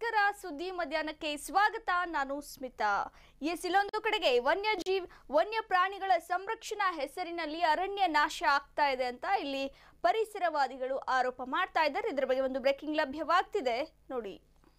ನಮಸ್ಕಾರ ಸುದ್ದಿ ಮಧ್ಯಾಹ್ನಕ್ಕೆ ಸ್ವಾಗತ ನಾನು ಸ್ಮಿತಾ ಎಸ್ ಇಲ್ಲೊಂದು ಕಡೆಗೆ ವನ್ಯಜೀವಿ ವನ್ಯ ಪ್ರಾಣಿಗಳ ಸಂರಕ್ಷಣಾ ಹೆಸರಿನಲ್ಲಿ ಅರಣ್ಯ ನಾಶ ಆಗ್ತಾ ಇದೆ ಅಂತ ಇಲ್ಲಿ ಪರಿಸರವಾದಿಗಳು ಆರೋಪ ಮಾಡ್ತಾ ಇದ್ದಾರೆ ಇದ್ರ ಬಗ್ಗೆ ಒಂದು ಬ್ರೇಕಿಂಗ್ ಲಭ್ಯವಾಗ್ತಿದೆ ನೋಡಿ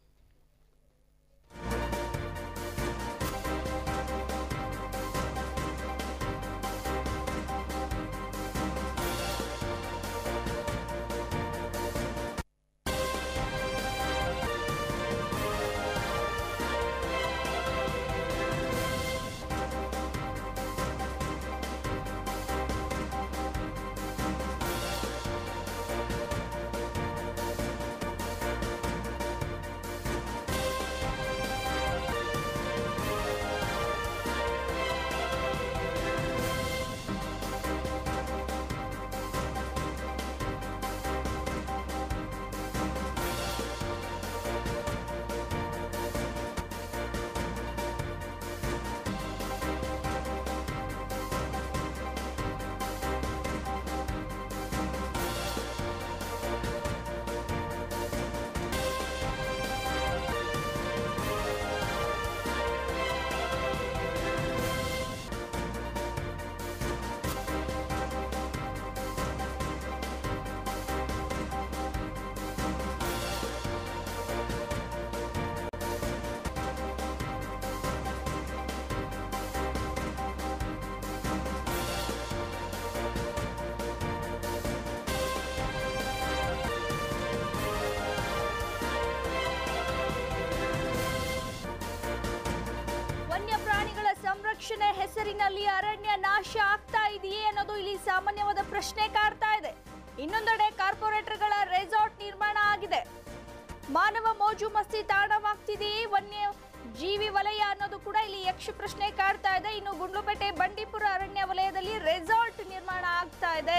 ವನ್ಯ ಪ್ರಾಣಿಗಳ ಸಂರಕ್ಷಣೆ ಹೆಸರಿನಲ್ಲಿ ಅರಣ್ಯ ನಾಶ ಆಗ್ತಾ ಇದೆಯೇ ಅನ್ನೋದು ಇಲ್ಲಿ ಸಾಮಾನ್ಯವಾದ ಪ್ರಶ್ನೆ ಕಾಡ್ತಾ ಇದೆ ಇನ್ನೊಂದೆಡೆ ಕಾರ್ಪೊರೇಟರ್ಗಳ ರೆಸಾರ್ಟ್ ನಿರ್ಮಾಣ ಆಗಿದೆ ಮಾನವ ಮೋಜು ಮಸ್ತಿ ತಾಣವಾಗ್ತಿದೆಯೇ ವನ್ಯ ಜೀವಿ ವಲಯ ಅನ್ನೋದು ಕೂಡ ಇಲ್ಲಿ ಯಕ್ಷ ಪ್ರಶ್ನೆ ಕಾಡ್ತಾ ಇದೆ ಇನ್ನು ಗುಂಡ್ಲುಪೇಟೆ ಬಂಡೀಪುರ ಅರಣ್ಯ ವಲಯದಲ್ಲಿ ರೆಸಾರ್ಟ್ ನಿರ್ಮಾಣ ಆಗ್ತಾ ಇದೆ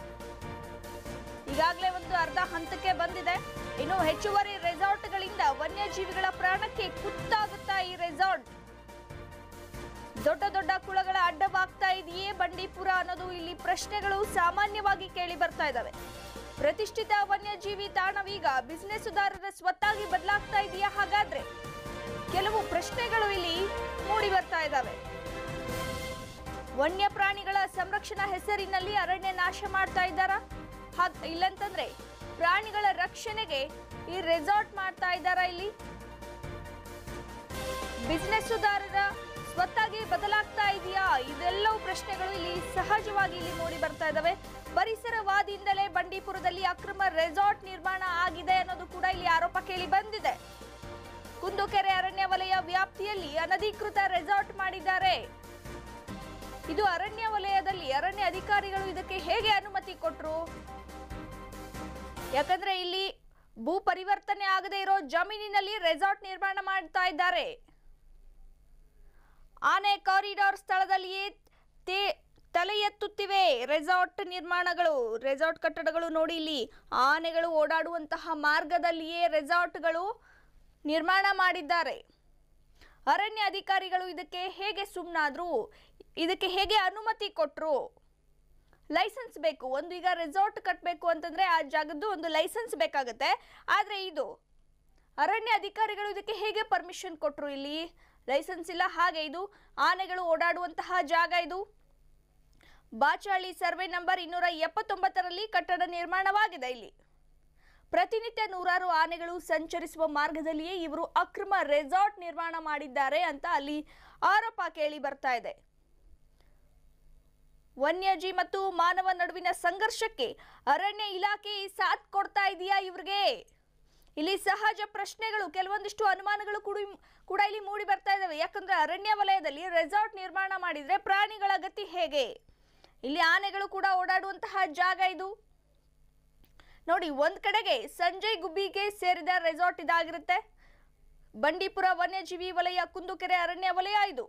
ಈಗಾಗಲೇ ಒಂದು ಅರ್ಧ ಹಂತಕ್ಕೆ ಬಂದಿದೆ ಇನ್ನು ಹೆಚ್ಚುವರಿ ರೆಸಾರ್ಟ್ಗಳಿಂದ ವನ್ಯಜೀವಿಗಳ ಪ್ರಾಣಕ್ಕೆ ಕುತ್ತಾಗುತ್ತಾ ಈ ರೆಸಾರ್ಟ್ ದೊಡ್ಡ ದೊಡ್ಡ ಕುಳಗಳ ಅಡ್ಡವಾಗ್ತಾ ಇದೆಯೇ ಬಂಡೀಪುರ ಅನ್ನೋದು ಇಲ್ಲಿ ಪ್ರಶ್ನೆಗಳು ಸಾಮಾನ್ಯವಾಗಿ ಕೇಳಿ ಬರ್ತಾ ಇದ್ದಾವೆ ಪ್ರತಿಷ್ಠಿತ ವನ್ಯಜೀವಿ ತಾಣವೀಗ ಬಿಸಿನೆಸ್ಸುದಾರರ ಸ್ವತ್ತಾಗಿ ಬದಲಾಗ್ತಾ ಇದೆಯಾ ಹಾಗಾದ್ರೆ ಕೆಲವು ಪ್ರಶ್ನೆಗಳು ಇಲ್ಲಿ ಮೂಡಿ ಬರ್ತಾ ಇದ್ದಾವೆ ವನ್ಯ ಪ್ರಾಣಿಗಳ ಸಂರಕ್ಷಣಾ ಹೆಸರಿನಲ್ಲಿ ಅರಣ್ಯ ನಾಶ ಮಾಡ್ತಾ ಇದ್ದಾರಾ ಹಾಗ್ ಇಲ್ಲಂತಂದ್ರೆ ಪ್ರಾಣಿಗಳ ರಕ್ಷಣೆಗೆ ಈ ರೆಸಾರ್ಟ್ ಮಾಡ್ತಾ ಇದ್ದಾರಾ ಇಲ್ಲಿ ಬಿಸಿನೆಸ್ಸುದಾರರ ಸ್ವತ್ತಾಗಿ ಬದಲಾಗ್ತಾ ಇದೆಯಾ ಇದೆಲ್ಲವೂ ಪ್ರಶ್ನೆಗಳು ಇಲ್ಲಿ ಸಹಜವಾಗಿ ಇಲ್ಲಿ ಮೂಡಿ ಬರ್ತಾ ಇದಾವೆ ಪರಿಸರವಾದಿಯಿಂದಲೇ ಬಂಡೀಪುರದಲ್ಲಿ ಅಕ್ರಮ ರೆಸಾರ್ಟ್ ನಿರ್ಮಾಣ ಆಗಿದೆ ಅನ್ನೋದು ಕೂಡ ಇಲ್ಲಿ ಆರೋಪ ಕೇಳಿ ಬಂದಿದೆ ಕುಂದುಕೆರೆ ಅರಣ್ಯ ವಲಯ ವ್ಯಾಪ್ತಿಯಲ್ಲಿ ಅನಧಿಕೃತ ರೆಸಾರ್ಟ್ ಮಾಡಿದ್ದಾರೆ ಇದು ಅರಣ್ಯ ವಲಯದಲ್ಲಿ ಅರಣ್ಯ ಅಧಿಕಾರಿಗಳು ಇದಕ್ಕೆ ಹೇಗೆ ಅನುಮತಿ ಕೊಟ್ರು ಯಾಕಂದ್ರೆ ಇಲ್ಲಿ ಭೂ ಪರಿವರ್ತನೆ ಆಗದೆ ಇರೋ ಜಮೀನಿನಲ್ಲಿ ರೆಸಾರ್ಟ್ ನಿರ್ಮಾಣ ಮಾಡ್ತಾ ಇದ್ದಾರೆ ಆನೆ ಕಾರಿಡಾರ್ ಸ್ಥಳದಲ್ಲಿಯೇ ತೇ ತಲೆ ಎತ್ತುತ್ತಿವೆ ರೆಸಾರ್ಟ್ ನಿರ್ಮಾಣಗಳು ರೆಸಾರ್ಟ್ ಕಟ್ಟಡಗಳು ನೋಡಿ ಇಲ್ಲಿ ಆನೆಗಳು ಓಡಾಡುವಂತಹ ಮಾರ್ಗದಲ್ಲಿಯೇ ರೆಸಾರ್ಟ್ಗಳು ನಿರ್ಮಾಣ ಮಾಡಿದ್ದಾರೆ ಅರಣ್ಯ ಅಧಿಕಾರಿಗಳು ಇದಕ್ಕೆ ಹೇಗೆ ಸುಮ್ಮನಾದ್ರು ಇದಕ್ಕೆ ಹೇಗೆ ಅನುಮತಿ ಕೊಟ್ಟರು ಲೈಸೆನ್ಸ್ ಬೇಕು ಒಂದು ಈಗ ರೆಸಾರ್ಟ್ ಕಟ್ಟಬೇಕು ಅಂತಂದ್ರೆ ಆ ಜಾಗದ್ದು ಒಂದು ಲೈಸೆನ್ಸ್ ಬೇಕಾಗುತ್ತೆ ಆದರೆ ಇದು ಅರಣ್ಯ ಅಧಿಕಾರಿಗಳು ಇದಕ್ಕೆ ಹೇಗೆ ಪರ್ಮಿಷನ್ ಕೊಟ್ಟರು ಇಲ್ಲಿ ಲೈಸೆನ್ಸ್ ಇಲ್ಲ ಹಾಗೆ ಇದು ಆನೆಗಳು ಓಡಾಡುವಂತಹ ಜಾಗ ಇದು ಬಾಚಾಳಿ ಸರ್ವೆ ನಂಬರ್ ಇನ್ನೂರ ಎಪ್ಪತ್ತೊಂಬತ್ತರಲ್ಲಿ ಕಟ್ಟಡ ನಿರ್ಮಾಣವಾಗಿದೆ ಇಲ್ಲಿ ಪ್ರತಿನಿತ್ಯ ನೂರಾರು ಆನೆಗಳು ಸಂಚರಿಸುವ ಮಾರ್ಗದಲ್ಲಿಯೇ ಇವರು ಅಕ್ರಮ ರೆಸಾರ್ಟ್ ನಿರ್ಮಾಣ ಮಾಡಿದ್ದಾರೆ ಅಂತ ಅಲ್ಲಿ ಆರೋಪ ಕೇಳಿ ಬರ್ತಾ ಇದೆ ವನ್ಯಜೀವಿ ಮತ್ತು ಮಾನವ ನಡುವಿನ ಸಂಘರ್ಷಕ್ಕೆ ಅರಣ್ಯ ಇಲಾಖೆ ಸಾಥ್ ಕೊಡ್ತಾ ಇದೆಯಾ ಇವ್ರಿಗೆ ಇಲ್ಲಿ ಸಹಜ ಪ್ರಶ್ನೆಗಳು ಕೆಲವೊಂದಿಷ್ಟು ಅನುಮಾನಗಳು ಕೂಡ ಕೂಡ ಇಲ್ಲಿ ಮೂಡಿ ಬರ್ತಾ ಇದಾವೆ ಯಾಕಂದ್ರೆ ಅರಣ್ಯ ವಲಯದಲ್ಲಿ ರೆಸಾರ್ಟ್ ನಿರ್ಮಾಣ ಮಾಡಿದ್ರೆ ಪ್ರಾಣಿಗಳ ಗತಿ ಹೇಗೆ ಇಲ್ಲಿ ಆನೆಗಳು ಕೂಡ ಓಡಾಡುವಂತಹ ಜಾಗ ಇದು ನೋಡಿ ಒಂದ್ ಕಡೆಗೆ ಸಂಜಯ್ ಗುಬ್ಬಿಗೆ ಸೇರಿದ ರೆಸಾರ್ಟ್ ಇದಾಗಿರುತ್ತೆ ಬಂಡೀಪುರ ವನ್ಯಜೀವಿ ವಲಯ ಕುಂದುಕೆರೆ ಅರಣ್ಯ ವಲಯ ಇದು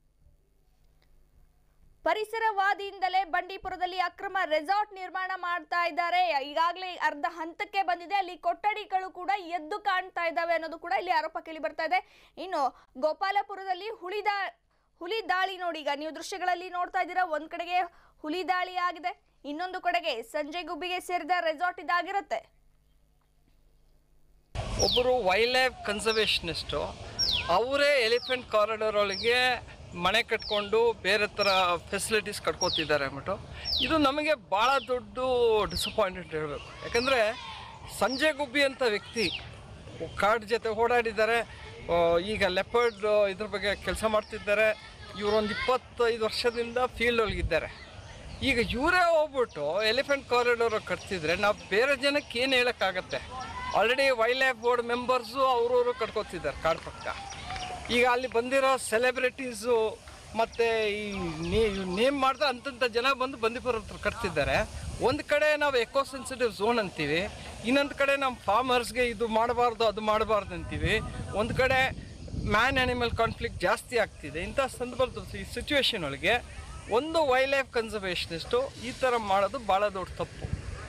ಪರಿಸರವಾದಿಯಿಂದಲೇ ಬಂಡೀಪುರದಲ್ಲಿ ಅಕ್ರಮ ರೆಸಾರ್ಟ್ ನಿರ್ಮಾಣ ಮಾಡ್ತಾ ಇದ್ದಾರೆ ಈಗಾಗಲೇ ಅರ್ಧ ಹಂತಕ್ಕೆ ಬಂದಿದೆ ಅಲ್ಲಿ ಕೊಠಡಿಗಳು ಕೂಡ ಎದ್ದು ಕಾಣ್ತಾ ಇದ್ದಾವೆ ಅನ್ನೋದು ಕೂಡ ಇಲ್ಲಿ ಆರೋಪ ಕೇಳಿ ಬರ್ತಾ ಇದೆ ಇನ್ನು ಗೋಪಾಲಪುರದಲ್ಲಿ ಹುಳಿದ ಹುಲಿ ದಾಳಿ ನೋಡಿ ಈಗ ನೀವು ದೃಶ್ಯಗಳಲ್ಲಿ ನೋಡ್ತಾ ಇದ್ದೀರಾ ಒಂದ್ ಕಡೆಗೆ ಹುಲಿ ದಾಳಿ ಆಗಿದೆ ಇನ್ನೊಂದು ಕಡೆಗೆ ಸಂಜಯ್ ಗುಬ್ಬಿಗೆ ಸೇರಿದ ರೆಸಾರ್ಟ್ ಇದಾಗಿರುತ್ತೆ ಒಬ್ಬರು ವೈಲ್ಡ್ ಲೈಫ್ ಕನ್ಸರ್ವೇಷನಿಸ್ಟು ಅವರೇ ಎಲಿಫೆಂಟ್ ಕಾರಿಡಾರ್ ಒಳಗೆ ಮನೆ ಕಟ್ಕೊಂಡು ಬೇರೆ ಥರ ಫೆಸಿಲಿಟೀಸ್ ಕಟ್ಕೋತಿದ್ದಾರೆ ಅಂದ್ಬಿಟ್ಟು ಇದು ನಮಗೆ ಭಾಳ ದೊಡ್ಡ ಡಿಸಪಾಯಿಂಟೆಡ್ ಹೇಳಬೇಕು ಯಾಕಂದರೆ ಸಂಜಯ್ ಗುಬ್ಬಿ ಅಂತ ವ್ಯಕ್ತಿ ಕಾರ್ಡ್ ಜೊತೆ ಓಡಾಡಿದ್ದಾರೆ ಆ, ಈಗ ಲೆಪರ್ಡ್ ಇದ್ರ ಬಗ್ಗೆ ಕೆಲಸ ಮಾಡ್ತಿದ್ದಾರೆ ಇವರೊಂದು ಇಪ್ಪತ್ತೈದು ವರ್ಷದಿಂದ ಫೀಲ್ಡ್ ಒಳಗಿದ್ದಾರೆ ಈಗ ಇವರೇ ಹೋಗ್ಬಿಟ್ಟು ಎಲಿಫೆಂಟ್ ಕಾರಿಡೋರ್ ಕಟ್ತಿದ್ರೆ ನಾವು ಬೇರೆ ಜನಕ್ಕೆ ಏನು ಹೇಳೋಕ್ಕಾಗತ್ತೆ already wildlife board members ಅವರವರು ಕಟ್ಕೋತಿದ್ದಾರೆ ಕಾಡು ಪಕ್ಕ ಈಗ ಅಲ್ಲಿ ಬಂದಿರೋ ಸೆಲೆಬ್ರಿಟೀಸು ಮತ್ತು ಈ ನೇಮ್ ಮಾಡ್ದ ಅಂತಂಥ ಜನ ಬಂದು ಬಂದೀಪುರ ಹತ್ರ ಕಟ್ತಿದ್ದಾರೆ ಒಂದು ಕಡೆ ನಾವು ಎಕೋ ಸೆನ್ಸಿಟಿವ್ ಝೋನ್ ಅಂತೀವಿ ಇನ್ನೊಂದು ಕಡೆ ನಮ್ಮ ಫಾರ್ಮರ್ಸ್ಗೆ ಇದು ಮಾಡಬಾರ್ದು ಅದು ಮಾಡಬಾರ್ದು ಅಂತೀವಿ ಒಂದು ಕಡೆ ಮ್ಯಾನ್ ಆ್ಯನಿಮಲ್ ಕಾನ್ಫ್ಲಿಕ್ಟ್ ಜಾಸ್ತಿ ಆಗ್ತಿದೆ ಇಂಥ ಸಂದರ್ಭದ ಈ ಸಿಚುವೇಶನ್ ಒಳಗೆ ಒಂದು ವೈಲ್ಡ್ ಲೈಫ್ ಕನ್ಸರ್ವೇಷನಿಸ್ಟು ಈ ಥರ ಮಾಡೋದು ಭಾಳ ದೊಡ್ಡ ತಪ್ಪು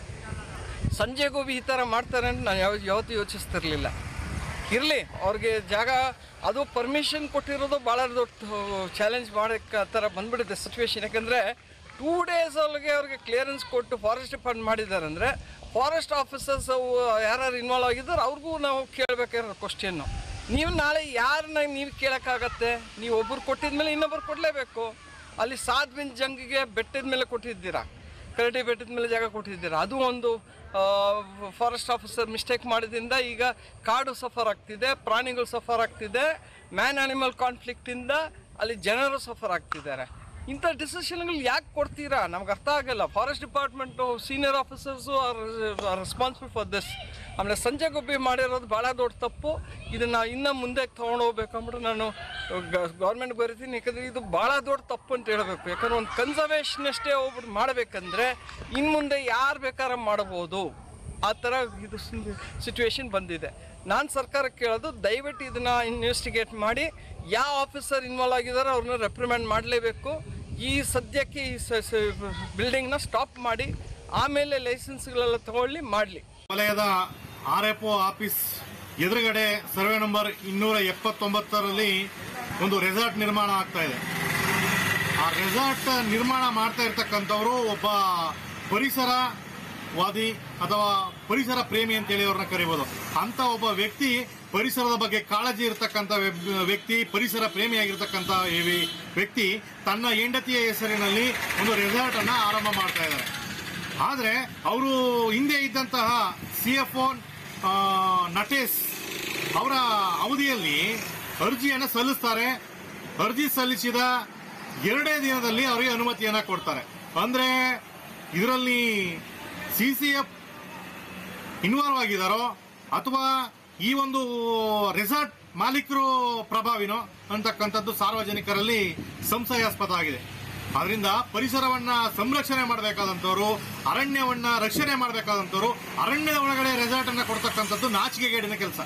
ಸಂಜೆ ಗೋಬಿ ಈ ಥರ ಮಾಡ್ತಾರೆ ಅಂತ ನಾನು ಯಾವ ಯಾವತ್ತೂ ಯೋಚಿಸ್ತಿರ್ಲಿಲ್ಲ ಇರಲಿ ಅವ್ರಿಗೆ ಜಾಗ ಅದು ಪರ್ಮಿಷನ್ ಕೊಟ್ಟಿರೋದು ಭಾಳ ದೊಡ್ಡ ಚಾಲೆಂಜ್ ಮಾಡೋಕ್ಕೆ ಆ ಥರ ಬಂದ್ಬಿಟ್ಟಿದೆ ಸಿಚುವೇಶನ್ ಯಾಕಂದರೆ ಟೂ ಡೇಸ್ ಒಳಗೆ ಅವ್ರಿಗೆ ಕ್ಲಿಯರೆನ್ಸ್ ಕೊಟ್ಟು ಫಾರೆಸ್ಟ್ ಡಿಪಾರ್ಟ್ಮೆಂಟ್ ಮಾಡಿದ್ದಾರೆ ಅಂದರೆ ಫಾರೆಸ್ಟ್ ಆಫೀಸರ್ಸ್ ಯಾರ್ಯಾರು ಇನ್ವಾಲ್ವ್ ಆಗಿದ್ದಾರೆ ಅವ್ರಿಗೂ ನಾವು ಕೇಳಬೇಕಾಗಿರೋ ಕ್ವಶನ್ನು ನೀವು ನಾಳೆ ಯಾರನ್ನ ನೀವು ಕೇಳೋಕ್ಕಾಗತ್ತೆ ನೀವು ಒಬ್ಬರು ಕೊಟ್ಟಿದ್ಮೇಲೆ ಇನ್ನೊಬ್ಬರು ಕೊಡಲೇಬೇಕು ಅಲ್ಲಿ ಸಾಧ್ವಿನ್ ಜಂಗಿಗೆ ಬೆಟ್ಟದ ಮೇಲೆ ಕೊಟ್ಟಿದ್ದೀರಾ ಕರಡಿ ಬೆಟ್ಟದ ಮೇಲೆ ಜಾಗ ಕೊಟ್ಟಿದ್ದೀರಾ ಅದು ಒಂದು ಫಾರೆಸ್ಟ್ ಆಫೀಸರ್ ಮಿಸ್ಟೇಕ್ ಮಾಡಿದ್ರಿಂದ ಈಗ ಕಾಡು ಸಫರ್ ಆಗ್ತಿದೆ ಪ್ರಾಣಿಗಳು ಸಫರ್ ಆಗ್ತಿದೆ ಮ್ಯಾನ್ ಆನಿಮಲ್ ಕಾನ್ಫ್ಲಿಕ್ಟಿಂದ ಅಲ್ಲಿ ಜನರು ಸಫರ್ ಆಗ್ತಿದ್ದಾರೆ ಇಂಥ ಡಿಸಿಷನ್ಗಳು ಯಾಕೆ ಕೊಡ್ತೀರಾ ನಮ್ಗೆ ಅರ್ಥ ಆಗಲ್ಲ forest department senior officers are responsible for this ಆಮೇಲೆ ಸಂಜೆ ಗುಬ್ಬಿ ಮಾಡಿರೋದು ಭಾಳ ದೊಡ್ಡ ತಪ್ಪು ಇದನ್ನು ಇನ್ನೂ ಮುಂದೆ ತೊಗೊಂಡು ಹೋಗ್ಬೇಕು ಅಂದ್ಬಿಟ್ಟು ನಾನು ಗೌರ್ಮೆಂಟ್ ಬರೀತೀನಿ ಯಾಕಂದರೆ ಇದು ಭಾಳ ದೊಡ್ಡ ತಪ್ಪು ಅಂತ ಹೇಳಬೇಕು ಯಾಕಂದ್ರೆ ಒಂದು ಕನ್ಸರ್ವೇಷನ್ ಅಷ್ಟೇ ಹೋಗ್ಬಿಟ್ಟು ಮಾಡಬೇಕಂದ್ರೆ ಇನ್ನು ಮುಂದೆ ಯಾರು ಬೇಕಾದ್ರೆ ಮಾಡ್ಬೋದು ಆ ಥರ ಇದು ಸಿಚುವೇಶನ್ ಬಂದಿದೆ ನಾನು ಸರ್ಕಾರಕ್ಕೆ ಕೇಳೋದು ದಯವಿಟ್ಟು ಇದನ್ನು ಇನ್ವೆಸ್ಟಿಗೇಟ್ ಮಾಡಿ ಯಾವ ಆಫೀಸರ್ ಇನ್ವಾಲ್ವ್ ಆಗಿದಾರೋ ಅವ್ರನ್ನ ರೆಪ್ರಿಮೆಂಡ್ ಮಾಡಲೇಬೇಕು ಈ ಸದ್ಯಕ್ಕೆ ಈ ಬಿಲ್ಡಿಂಗ್ನ ಸ್ಟಾಪ್ ಮಾಡಿ ಆಮೇಲೆ ಲೈಸೆನ್ಸ್ಗಳೆಲ್ಲ ತಗೊಳ್ಳಿ ಮಾಡಲಿ ವಲಯದ ಆರ್ ಎಫ್ ಒ ಆಫೀಸ್ ಎದುರುಗಡೆ ಸರ್ವೆ ನಂಬರ್ ಇನ್ನೂರ ಎಪ್ಪತ್ತೊಂಬತ್ತರಲ್ಲಿ ಒಂದು ರೆಸಾರ್ಟ್ ನಿರ್ಮಾಣ ಆಗ್ತಾ ಇದೆ ಆ ರೆಸಾರ್ಟ್ ನಿರ್ಮಾಣ ಮಾಡ್ತಾ ಇರ್ತಕ್ಕಂಥವ್ರು ಒಬ್ಬ ಪರಿಸರವಾದಿ ಅಥವಾ ಪರಿಸರ ಪ್ರೇಮಿ ಅಂತೇಳಿ ಅವ್ರನ್ನ ಕರಿಬೋದು ಅಂತ ಒಬ್ಬ ವ್ಯಕ್ತಿ ಪರಿಸರದ ಬಗ್ಗೆ ಕಾಳಜಿ ಇರತಕ್ಕಂಥ ವ್ಯಕ್ತಿ ಪರಿಸರ ಪ್ರೇಮಿಯಾಗಿರ್ತಕ್ಕಂಥ ಈ ವಿ- ವ್ಯಕ್ತಿ ತನ್ನ ಹೆಂಡತಿಯ ಹೆಸರಿನಲ್ಲಿ ಒಂದು ರೆಸಾರ್ಟ್ ಅನ್ನ ಆರಂಭ ಮಾಡ್ತಾ ಇದ್ದಾರೆ ಆದರೆ ಅವರು ಹಿಂದೆ ಇದ್ದಂತಹ ಸಿ ಎಫ್ ಓ ನಟೇಶ್ ಅವರ ಅವಧಿಯಲ್ಲಿ ಅರ್ಜಿಯನ್ನು ಸಲ್ಲಿಸ್ತಾರೆ ಅರ್ಜಿ ಸಲ್ಲಿಸಿದ ಎರಡೇ ದಿನದಲ್ಲಿ ಅವರಿಗೆ ಅನುಮತಿಯನ್ನ ಕೊಡ್ತಾರೆ ಅಂದ್ರೆ ಇದರಲ್ಲಿ ಸಿ ಸಿ ಎಫ್ ಇನ್ವಾಲ್ವ್ ಆಗಿದಾರೋ ಅಥವಾ ಈ ಒಂದು ರೆಸಾರ್ಟ್ ಮಾಲೀಕರು ಪ್ರಭಾವಿನೋ ಅಂತಕ್ಕಂಥದ್ದು ಸಾರ್ವಜನಿಕರಲ್ಲಿ ಸಂಶಯಾಸ್ಪದ ಆಗಿದೆ ಅದರಿಂದ ಪರಿಸರವನ್ನ ಸಂರಕ್ಷಣೆ ಮಾಡಬೇಕಾದಂಥವ್ರು ಅರಣ್ಯವನ್ನ ರಕ್ಷಣೆ ಮಾಡಬೇಕಾದಂಥವ್ರು ಅರಣ್ಯದ ಒಳಗಡೆ ರೆಸಾರ್ಟ್ ಅನ್ನ ಕೊಡ್ತಕ್ಕಂಥದ್ದು ನಾಚಿಕೆಗೇಡಿನ ಕೆಲಸ